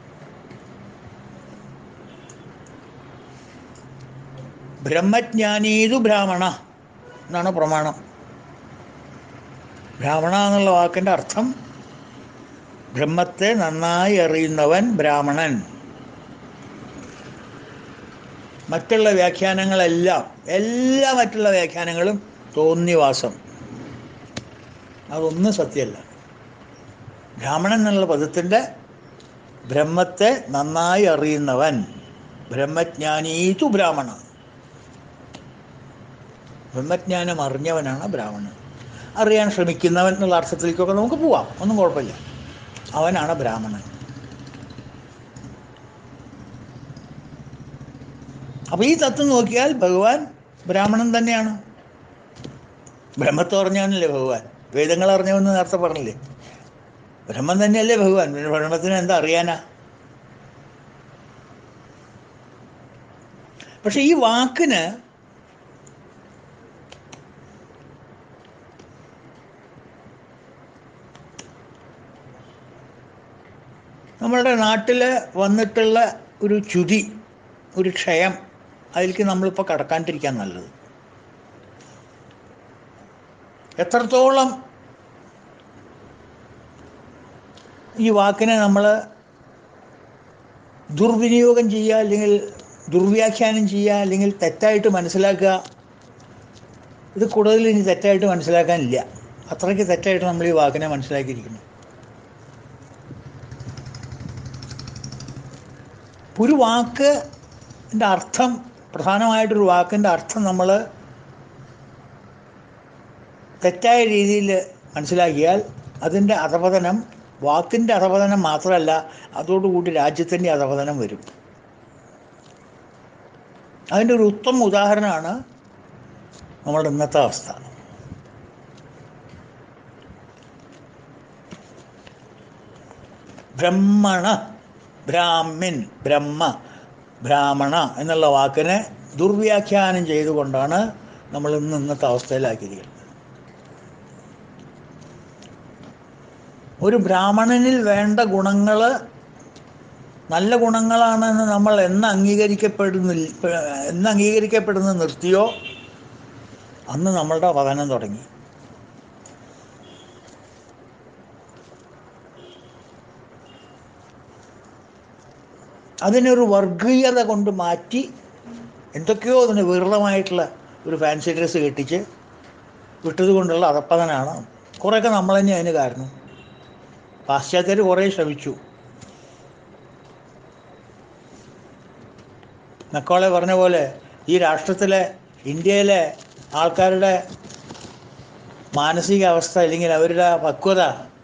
ബ്രഹ്മജ്ഞാനീതു ബ്രാഹ്മണ എന്നാണ് പ്രമാണം ബ്രാഹ്മണ എന്നുള്ള വാക്കിൻ്റെ അർത്ഥം ബ്രഹ്മത്തെ നന്നായി അറിയുന്നവൻ ബ്രാഹ്മണൻ മറ്റുള്ള വ്യാഖ്യാനങ്ങളെല്ലാം എല്ലാ മറ്റുള്ള വ്യാഖ്യാനങ്ങളും തോന്നിവാസം അതൊന്നും സത്യമല്ല ബ്രാഹ്മണൻ എന്നുള്ള പദത്തിൻ്റെ ബ്രഹ്മത്തെ നന്നായി അറിയുന്നവൻ ബ്രഹ്മജ്ഞാനീതു ബ്രാഹ്മണ ബ്രഹ്മജ്ഞാനം അറിഞ്ഞവനാണ് ബ്രാഹ്മണൻ അറിയാൻ ശ്രമിക്കുന്നവൻ എന്നുള്ള അർത്ഥത്തിലേക്കൊക്കെ നമുക്ക് പോവാം ഒന്നും കുഴപ്പമില്ല അവനാണ് ബ്രാഹ്മണൻ അപ്പോൾ ഈ തത്വം നോക്കിയാൽ ഭഗവാൻ ബ്രാഹ്മണൻ തന്നെയാണ് ബ്രഹ്മത്തെ അറിഞ്ഞവനല്ലേ ഭഗവാൻ വേദങ്ങൾ അറിഞ്ഞവെന്ന് നേരത്തെ പറഞ്ഞില്ലേ ബ്രഹ്മം തന്നെയല്ലേ ഭഗവാൻ പിന്നെ ബ്രഹ്മത്തിന് എന്താ അറിയാനാ പക്ഷെ ഈ വാക്കിന് നമ്മളുടെ നാട്ടിൽ വന്നിട്ടുള്ള ഒരു ചുതി ഒരു ക്ഷയം അതിലേക്ക് നമ്മളിപ്പോൾ കടക്കാണ്ടിരിക്കാൻ നല്ലത് എത്രത്തോളം ഈ വാക്കിനെ നമ്മൾ ദുർവിനിയോഗം ചെയ്യുക അല്ലെങ്കിൽ ദുർവ്യാഖ്യാനം ചെയ്യുക അല്ലെങ്കിൽ തെറ്റായിട്ട് മനസ്സിലാക്കുക ഇത് കൂടുതൽ ഇനി തെറ്റായിട്ട് മനസ്സിലാക്കാനില്ല അത്രയ്ക്ക് തെറ്റായിട്ട് നമ്മൾ ഈ വാക്കിനെ മനസ്സിലാക്കിയിരിക്കുന്നു ഒരു വാക്കിൻ്റെ അർത്ഥം പ്രധാനമായിട്ടൊരു വാക്കിൻ്റെ അർത്ഥം നമ്മൾ തെറ്റായ രീതിയിൽ മനസ്സിലാക്കിയാൽ അതിൻ്റെ അധപതനം വാക്കിൻ്റെ അധപതനം മാത്രമല്ല അതോടുകൂടി രാജ്യത്തിൻ്റെ അധപതനം വരും അതിൻ്റെ ഒരു ഉത്തമ ഉദാഹരണമാണ് നമ്മുടെ ഇന്നത്തെ അവസ്ഥ ബ്രഹ്മണ ബ്രാഹ്മിൻ ബ്രഹ്മ ബ്രാഹ്മണ എന്നുള്ള വാക്കിനെ ദുർവ്യാഖ്യാനം ചെയ്തുകൊണ്ടാണ് നമ്മൾ ഇന്ന് ഇന്നത്തെ അവസ്ഥയിലാക്കിയിരിക്കുന്നത് ഒരു ബ്രാഹ്മണനിൽ വേണ്ട ഗുണങ്ങൾ നല്ല ഗുണങ്ങളാണെന്ന് നമ്മൾ എന്ന് അംഗീകരിക്കപ്പെടുന്നില്ല എന്ന് അംഗീകരിക്കപ്പെടുന്ന നിർത്തിയോ അന്ന് നമ്മളുടെ പതനം തുടങ്ങി അതിനൊരു വർഗീയത കൊണ്ട് മാറ്റി എന്തൊക്കെയോ അതിന് വികൃതമായിട്ടുള്ള ഒരു ഫാൻസി ഡ്രസ്സ് കെട്ടിച്ച് വിട്ടത് കൊണ്ടുള്ള അതപ്പതനാണ് കുറേയൊക്കെ നമ്മൾ തന്നെ അതിന് കാരണം പാശ്ചാത്യർ കുറേ ശ്രമിച്ചു നക്കോളെ പറഞ്ഞ പോലെ ഈ രാഷ്ട്രത്തിലെ ഇന്ത്യയിലെ ആൾക്കാരുടെ മാനസികാവസ്ഥ അല്ലെങ്കിൽ അവരുടെ പക്വത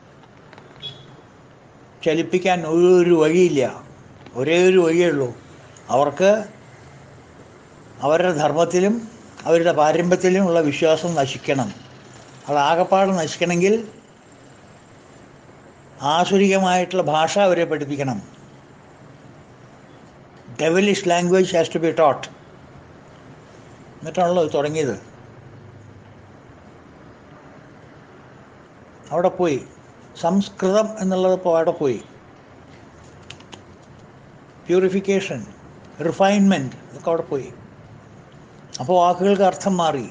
ചലിപ്പിക്കാൻ ഒരു വഴിയില്ല ഒരേ ഒരു വഴിയേ ഉള്ളൂ അവർക്ക് അവരുടെ ധർമ്മത്തിലും അവരുടെ പാരമ്പര്യത്തിലും ഉള്ള വിശ്വാസം നശിക്കണം അത് ആകപ്പാട് നശിക്കണമെങ്കിൽ ആസുരികമായിട്ടുള്ള ഭാഷ അവരെ പഠിപ്പിക്കണം devilish language has to be taught എന്നിട്ടാണല്ലോ ഇത് തുടങ്ങിയത് അവിടെ പോയി സംസ്കൃതം എന്നുള്ളത് ഇപ്പോൾ അവിടെ പോയി പ്യൂരിഫിക്കേഷൻ റിഫൈൻമെൻറ്റ് ഇതൊക്കെ അവിടെ പോയി അപ്പോൾ വാക്കുകൾക്ക് അർത്ഥം മാറി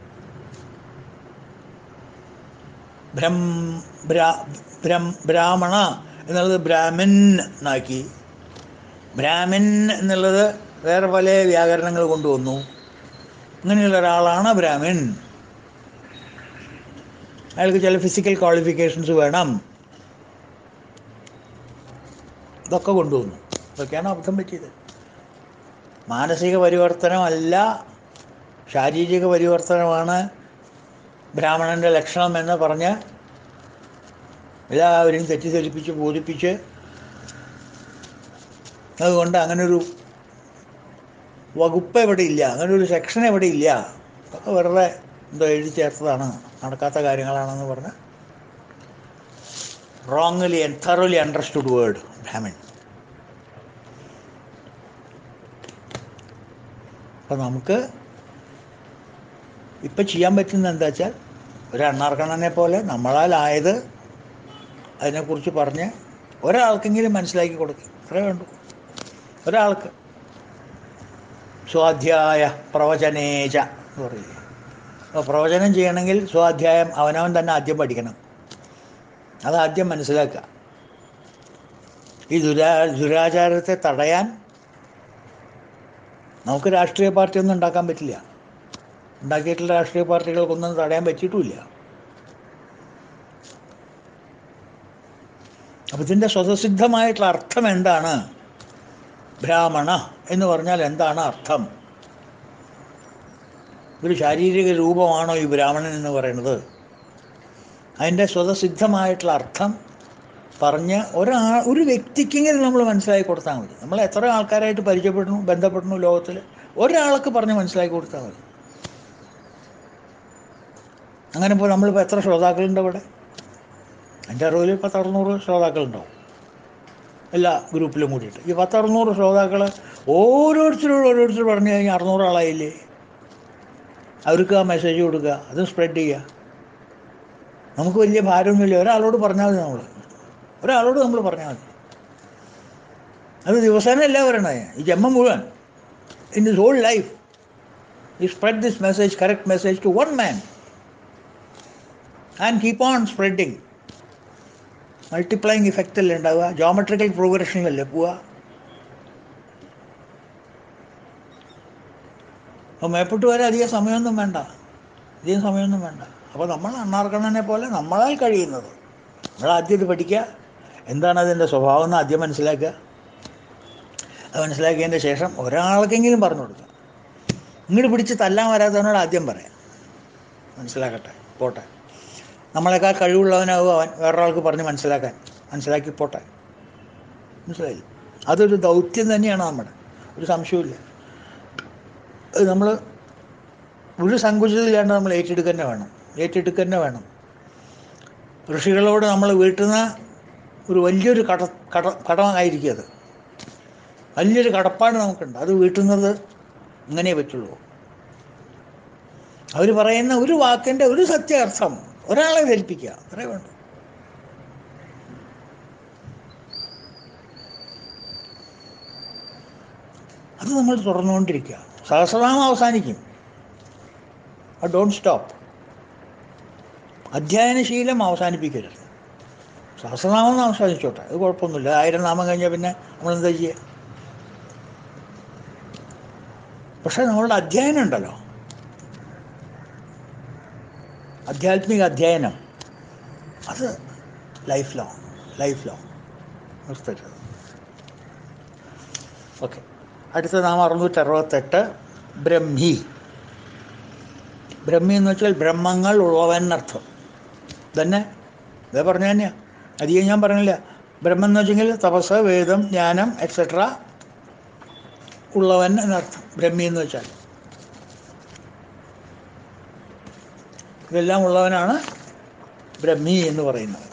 ബ്രം ബ്രാ ബ്രം ബ്രാഹ്മണ എന്നുള്ളത് ബ്രാഹ്മൻ എന്നാക്കി ബ്രാഹ്മൻ എന്നുള്ളത് വേറെ പല വ്യാകരണങ്ങൾ കൊണ്ടുവന്നു അങ്ങനെയുള്ള ഒരാളാണ് ബ്രാഹ്മൺ അയാൾക്ക് ചില ഫിസിക്കൽ ക്വാളിഫിക്കേഷൻസ് വേണം ഇതൊക്കെ കൊണ്ടുവന്നു ഇതൊക്കെയാണ് അബദ്ധം പറ്റിയത് മാനസിക പരിവർത്തനമല്ല ശാരീരിക പരിവർത്തനമാണ് ബ്രാഹ്മണൻ്റെ ലക്ഷണം എന്ന് പറഞ്ഞ് എല്ലാവരെയും തെറ്റിദ്ധരിപ്പിച്ച് ബോധിപ്പിച്ച് അതുകൊണ്ട് അങ്ങനൊരു വകുപ്പ് എവിടെ ഇല്ല അങ്ങനെ ഒരു സെക്ഷൻ എവിടെ ഇല്ല അതൊക്കെ വെറുതെ എന്തോ എഴുതി ചേർത്തതാണ് നടക്കാത്ത കാര്യങ്ങളാണെന്ന് പറഞ്ഞ് wrongly and thoroughly understood word Brahman അപ്പം നമുക്ക് ഇപ്പം ചെയ്യാൻ പറ്റുന്ന എന്താ വെച്ചാൽ ഒരു അണ്ണാർക്കണ്ണനെ പോലെ നമ്മളാലായത് അതിനെക്കുറിച്ച് പറഞ്ഞ് ഒരാൾക്കെങ്കിലും മനസ്സിലാക്കി കൊടുക്കും അത്രേ വേണ്ടു ഒരാൾക്ക് സ്വാധ്യായ പ്രവചനേച എന്ന് പറയില്ലേ അപ്പോൾ പ്രവചനം ചെയ്യണമെങ്കിൽ സ്വാധ്യായം അവനവൻ തന്നെ ആദ്യം പഠിക്കണം അത് ആദ്യം മനസ്സിലാക്കുക ഈ ദുരാ ദുരാചാരത്തെ തടയാൻ നമുക്ക് രാഷ്ട്രീയ പാർട്ടി ഒന്നും ഉണ്ടാക്കാൻ പറ്റില്ല ഉണ്ടാക്കിയിട്ടുള്ള രാഷ്ട്രീയ പാർട്ടികൾക്കൊന്നും തടയാൻ പറ്റിയിട്ടുമില്ല അപ്പം ഇതിൻ്റെ സ്വതസിദ്ധമായിട്ടുള്ള അർത്ഥം എന്താണ് ബ്രാഹ്മണ എന്ന് പറഞ്ഞാൽ എന്താണ് അർത്ഥം ഒരു ശാരീരിക രൂപമാണോ ഈ ബ്രാഹ്മണൻ എന്ന് പറയുന്നത് അതിൻ്റെ സ്വതസിദ്ധമായിട്ടുള്ള അർത്ഥം പറഞ്ഞ് ഒരാ ഒരു വ്യക്തിക്കെങ്കിലും നമ്മൾ മനസ്സിലാക്കി കൊടുത്താൽ മതി നമ്മൾ എത്ര ആൾക്കാരായിട്ട് പരിചയപ്പെടുന്നു ബന്ധപ്പെടുന്നു ലോകത്തിൽ ഒരാൾക്ക് പറഞ്ഞ് മനസ്സിലാക്കി കൊടുത്താൽ മതി അങ്ങനെ ഇപ്പോൾ നമ്മളിപ്പോൾ എത്ര ശ്രോതാക്കളുണ്ട് ഇവിടെ എൻ്റെ അറിവിൽ പത്ത് അറുന്നൂറ് ശ്രോതാക്കളുണ്ടാവും എല്ലാ ഗ്രൂപ്പിലും കൂടിയിട്ട് ഈ പത്ത് അറുന്നൂറ് ശ്രോതാക്കൾ ഓരോരുത്തരോട് ഓരോരുത്തർ പറഞ്ഞു കഴിഞ്ഞാൽ അറുന്നൂറ് ആളായില്ലേ അവർക്ക് ആ മെസ്സേജ് കൊടുക്കുക അത് സ്പ്രെഡ് ചെയ്യുക നമുക്ക് വലിയ ഭാരമൊന്നുമില്ല ഒരാളോട് പറഞ്ഞാൽ മതി നമ്മൾ ഒരാളോട് നമ്മൾ പറഞ്ഞാൽ മതി അത് ദിവസേന അല്ല പറയണത് ഈ ജന്മം മുഴുവൻ ഇൻ ദിസ് ഹോൾ ലൈഫ് ഈ spread this message correct message to one man and keep on spreading multiplying effect അല്ലേ ഉണ്ടാവുക ജോമെട്രിക്കൽ പ്രോഗ്രഷനിലല്ലേ പോവുക അപ്പോൾ മേപ്പോട്ട് വരെ അധികം സമയമൊന്നും വേണ്ട അധികം സമയമൊന്നും വേണ്ട അപ്പോൾ നമ്മൾ അണ്ണാർക്കണ്ണനെ പോലെ നമ്മളാൽ കഴിയുന്നത് നമ്മൾ ആദ്യം ഇത് പഠിക്കുക എന്താണ് അതിൻ്റെ സ്വഭാവം എന്ന് ആദ്യം മനസ്സിലാക്കുക അത് മനസ്സിലാക്കിയതിൻ്റെ ശേഷം ഒരാൾക്കെങ്കിലും പറഞ്ഞു കൊടുക്കുക ഇങ്ങോട്ട് പിടിച്ച് തല്ലാൻ വരാത്തവനോട് ആദ്യം പറയാം മനസ്സിലാക്കട്ടെ പോട്ടെ നമ്മളെക്കാൾ കഴിവുള്ളവനാവും അവൻ വേറൊരാൾക്ക് പറഞ്ഞ് മനസ്സിലാക്കാൻ മനസ്സിലാക്കി പോട്ടെ മനസ്സിലായില്ല അതൊരു ദൗത്യം തന്നെയാണ് നമ്മുടെ ഒരു സംശയമില്ല അത് നമ്മൾ ഒരു സങ്കുചിതമില്ലാണ്ട് നമ്മൾ ഏറ്റെടുക്കുക തന്നെ വേണം ഏറ്റെടുക്കുക തന്നെ വേണം ഋഷികളോട് നമ്മൾ വീട്ടുന്ന ഒരു വലിയൊരു കട കട കടമായിരിക്കും അത് വലിയൊരു കടപ്പാട് നമുക്കുണ്ട് അത് വീട്ടുന്നത് ഇങ്ങനെ പറ്റുള്ളൂ അവർ പറയുന്ന ഒരു വാക്കിൻ്റെ ഒരു സത്യാർത്ഥം ഒരാളെ ധരിപ്പിക്കുക അത്രേ വേണ്ടു അത് നമ്മൾ തുടർന്നുകൊണ്ടിരിക്കുക സഹസ്രനാമം അവസാനിക്കും അത് ഡോണ്ട് സ്റ്റോപ്പ് അധ്യയനശീലം അവസാനിപ്പിക്കരുത് സഹസ്രനാമം അവസാനിച്ചോട്ടെ അത് കുഴപ്പമൊന്നുമില്ല ആയിരം നാമം കഴിഞ്ഞാൽ പിന്നെ നമ്മളെന്താ ചെയ്യുക പക്ഷേ നമ്മളുടെ അധ്യയനം ഉണ്ടല്ലോ ആധ്യാത്മിക അധ്യയനം അത് ലൈഫ് ലോങ് ലൈഫ് ലോങ് നിർത്തരുത് ഓക്കെ അടുത്ത നാം അറുന്നൂറ്റി അറുപത്തെട്ട് ബ്രഹ്മി ബ്രഹ്മി എന്ന് വെച്ചാൽ ബ്രഹ്മങ്ങൾ ഉള്ളവൻ എന്നർത്ഥം തന്നെ ഇതേ പറഞ്ഞു തന്നെയാണ് അധികം ഞാൻ പറഞ്ഞില്ല ബ്രഹ്മം എന്ന് വെച്ചെങ്കിൽ തപസ് വേദം ജ്ഞാനം എക്സെട്ര ഉള്ളവൻ എന്നർത്ഥം ബ്രഹ്മി എന്ന് വെച്ചാൽ ഇതെല്ലാം ഉള്ളവനാണ് ബ്രഹ്മി എന്ന് പറയുന്നത്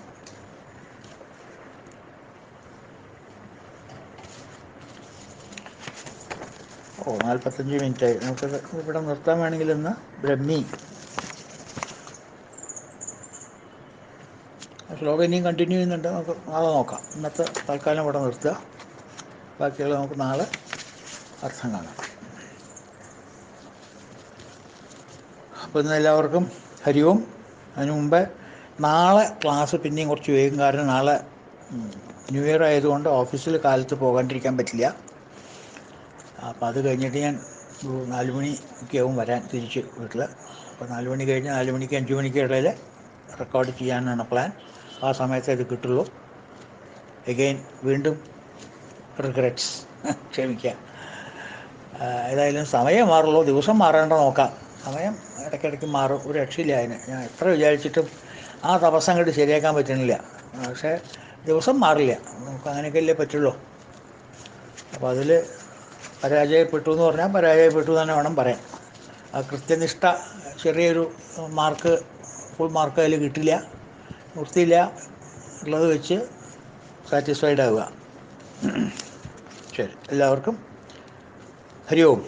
ഓ നാൽപ്പത്തഞ്ച് മിനിറ്റായി നമുക്കത് ഇവിടെ നിർത്താൻ വേണമെങ്കിൽ ഇന്ന് ബ്രഹ്മി ആ ശ്ലോകം ഇനിയും കണ്ടിന്യൂ ചെയ്യുന്നുണ്ട് നമുക്ക് നാളെ നോക്കാം ഇന്നത്തെ തൽക്കാലം ഇവിടെ നിർത്തുക ബാക്കിയുള്ള നമുക്ക് നാളെ അർത്ഥം കാണാം അപ്പോൾ ഇന്ന് എല്ലാവർക്കും ഹരിവും അതിനു മുമ്പ് നാളെ ക്ലാസ് പിന്നെയും കുറച്ച് വൈകും കാരണം നാളെ ഉം, ന്യൂ ഇയർ ആയതുകൊണ്ട് ഓഫീസിൽ കാലത്ത് പോകാണ്ടിരിക്കാൻ പറ്റില്ല അപ്പോൾ അത് കഴിഞ്ഞിട്ട് ഞാൻ ഒരു നാല് മണി ഒക്കെ ആവും വരാൻ തിരിച്ച് വീട്ടിൽ അപ്പോൾ നാല് മണി കഴിഞ്ഞ് നാല് മണിക്ക് അഞ്ച് മണിക്ക് ഇടയിൽ റെക്കോർഡ് ചെയ്യാനാണ് പ്ലാൻ ആ സമയത്ത് ഇത് കിട്ടുള്ളൂ എഗെയിൻ വീണ്ടും റിഗ്രറ്റ്സ് ക്ഷമിക്കുക ആ, ഏതായാലും സമയം മാറുള്ളൂ ദിവസം മാറേണ്ട നോക്കാം സമയം ഇടയ്ക്കിടയ്ക്ക് മാറും ഒരു രക്ഷയില്ല അതിന് ഞാൻ എത്ര വിചാരിച്ചിട്ടും ആ തപസ് അങ്ങോട്ട് ശരിയാക്കാൻ പറ്റണില്ല പക്ഷേ ദിവസം മാറില്ല നമുക്ക് അങ്ങനെയൊക്കെയല്ലേ പറ്റുള്ളൂ അപ്പോൾ അതിൽ പരാജയപ്പെട്ടു എന്ന് പറഞ്ഞാൽ പരാജയപ്പെട്ടു എന്ന് തന്നെ വേണം പറയാൻ ആ കൃത്യനിഷ്ഠ ചെറിയൊരു മാർക്ക് ഫുൾ മാർക്ക് അതിൽ കിട്ടില്ല നിർത്തിയില്ല ഉള്ളത് വെച്ച് സാറ്റിസ്ഫൈഡ് ആവുക ശരി എല്ലാവർക്കും ഹരി ഓം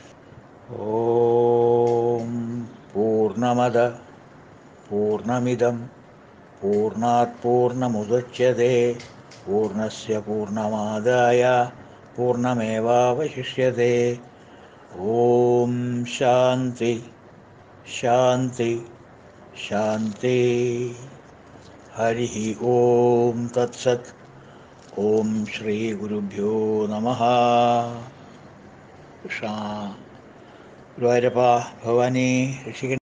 ഓം പൂർണ്ണമത പൂർണ്ണമിതം പൂർണ്ണാത് പൂർണ്ണമുദച്യത്തെ പൂർണ്ണസ്യ പൂർണ്ണമാദായ പൂർണ്ണമേവാവശിഷ്യത്തെ ഓം ശാന്തി ശാന്തി ശാന്തി ഹരി ഓം തത്സത് ഓം ശ്രീ ഗുരുഭ്യോ നമ കൃഷ്ണ ഗുരുവായൂരപ്പ ഭവാനി രക്ഷിക്കണ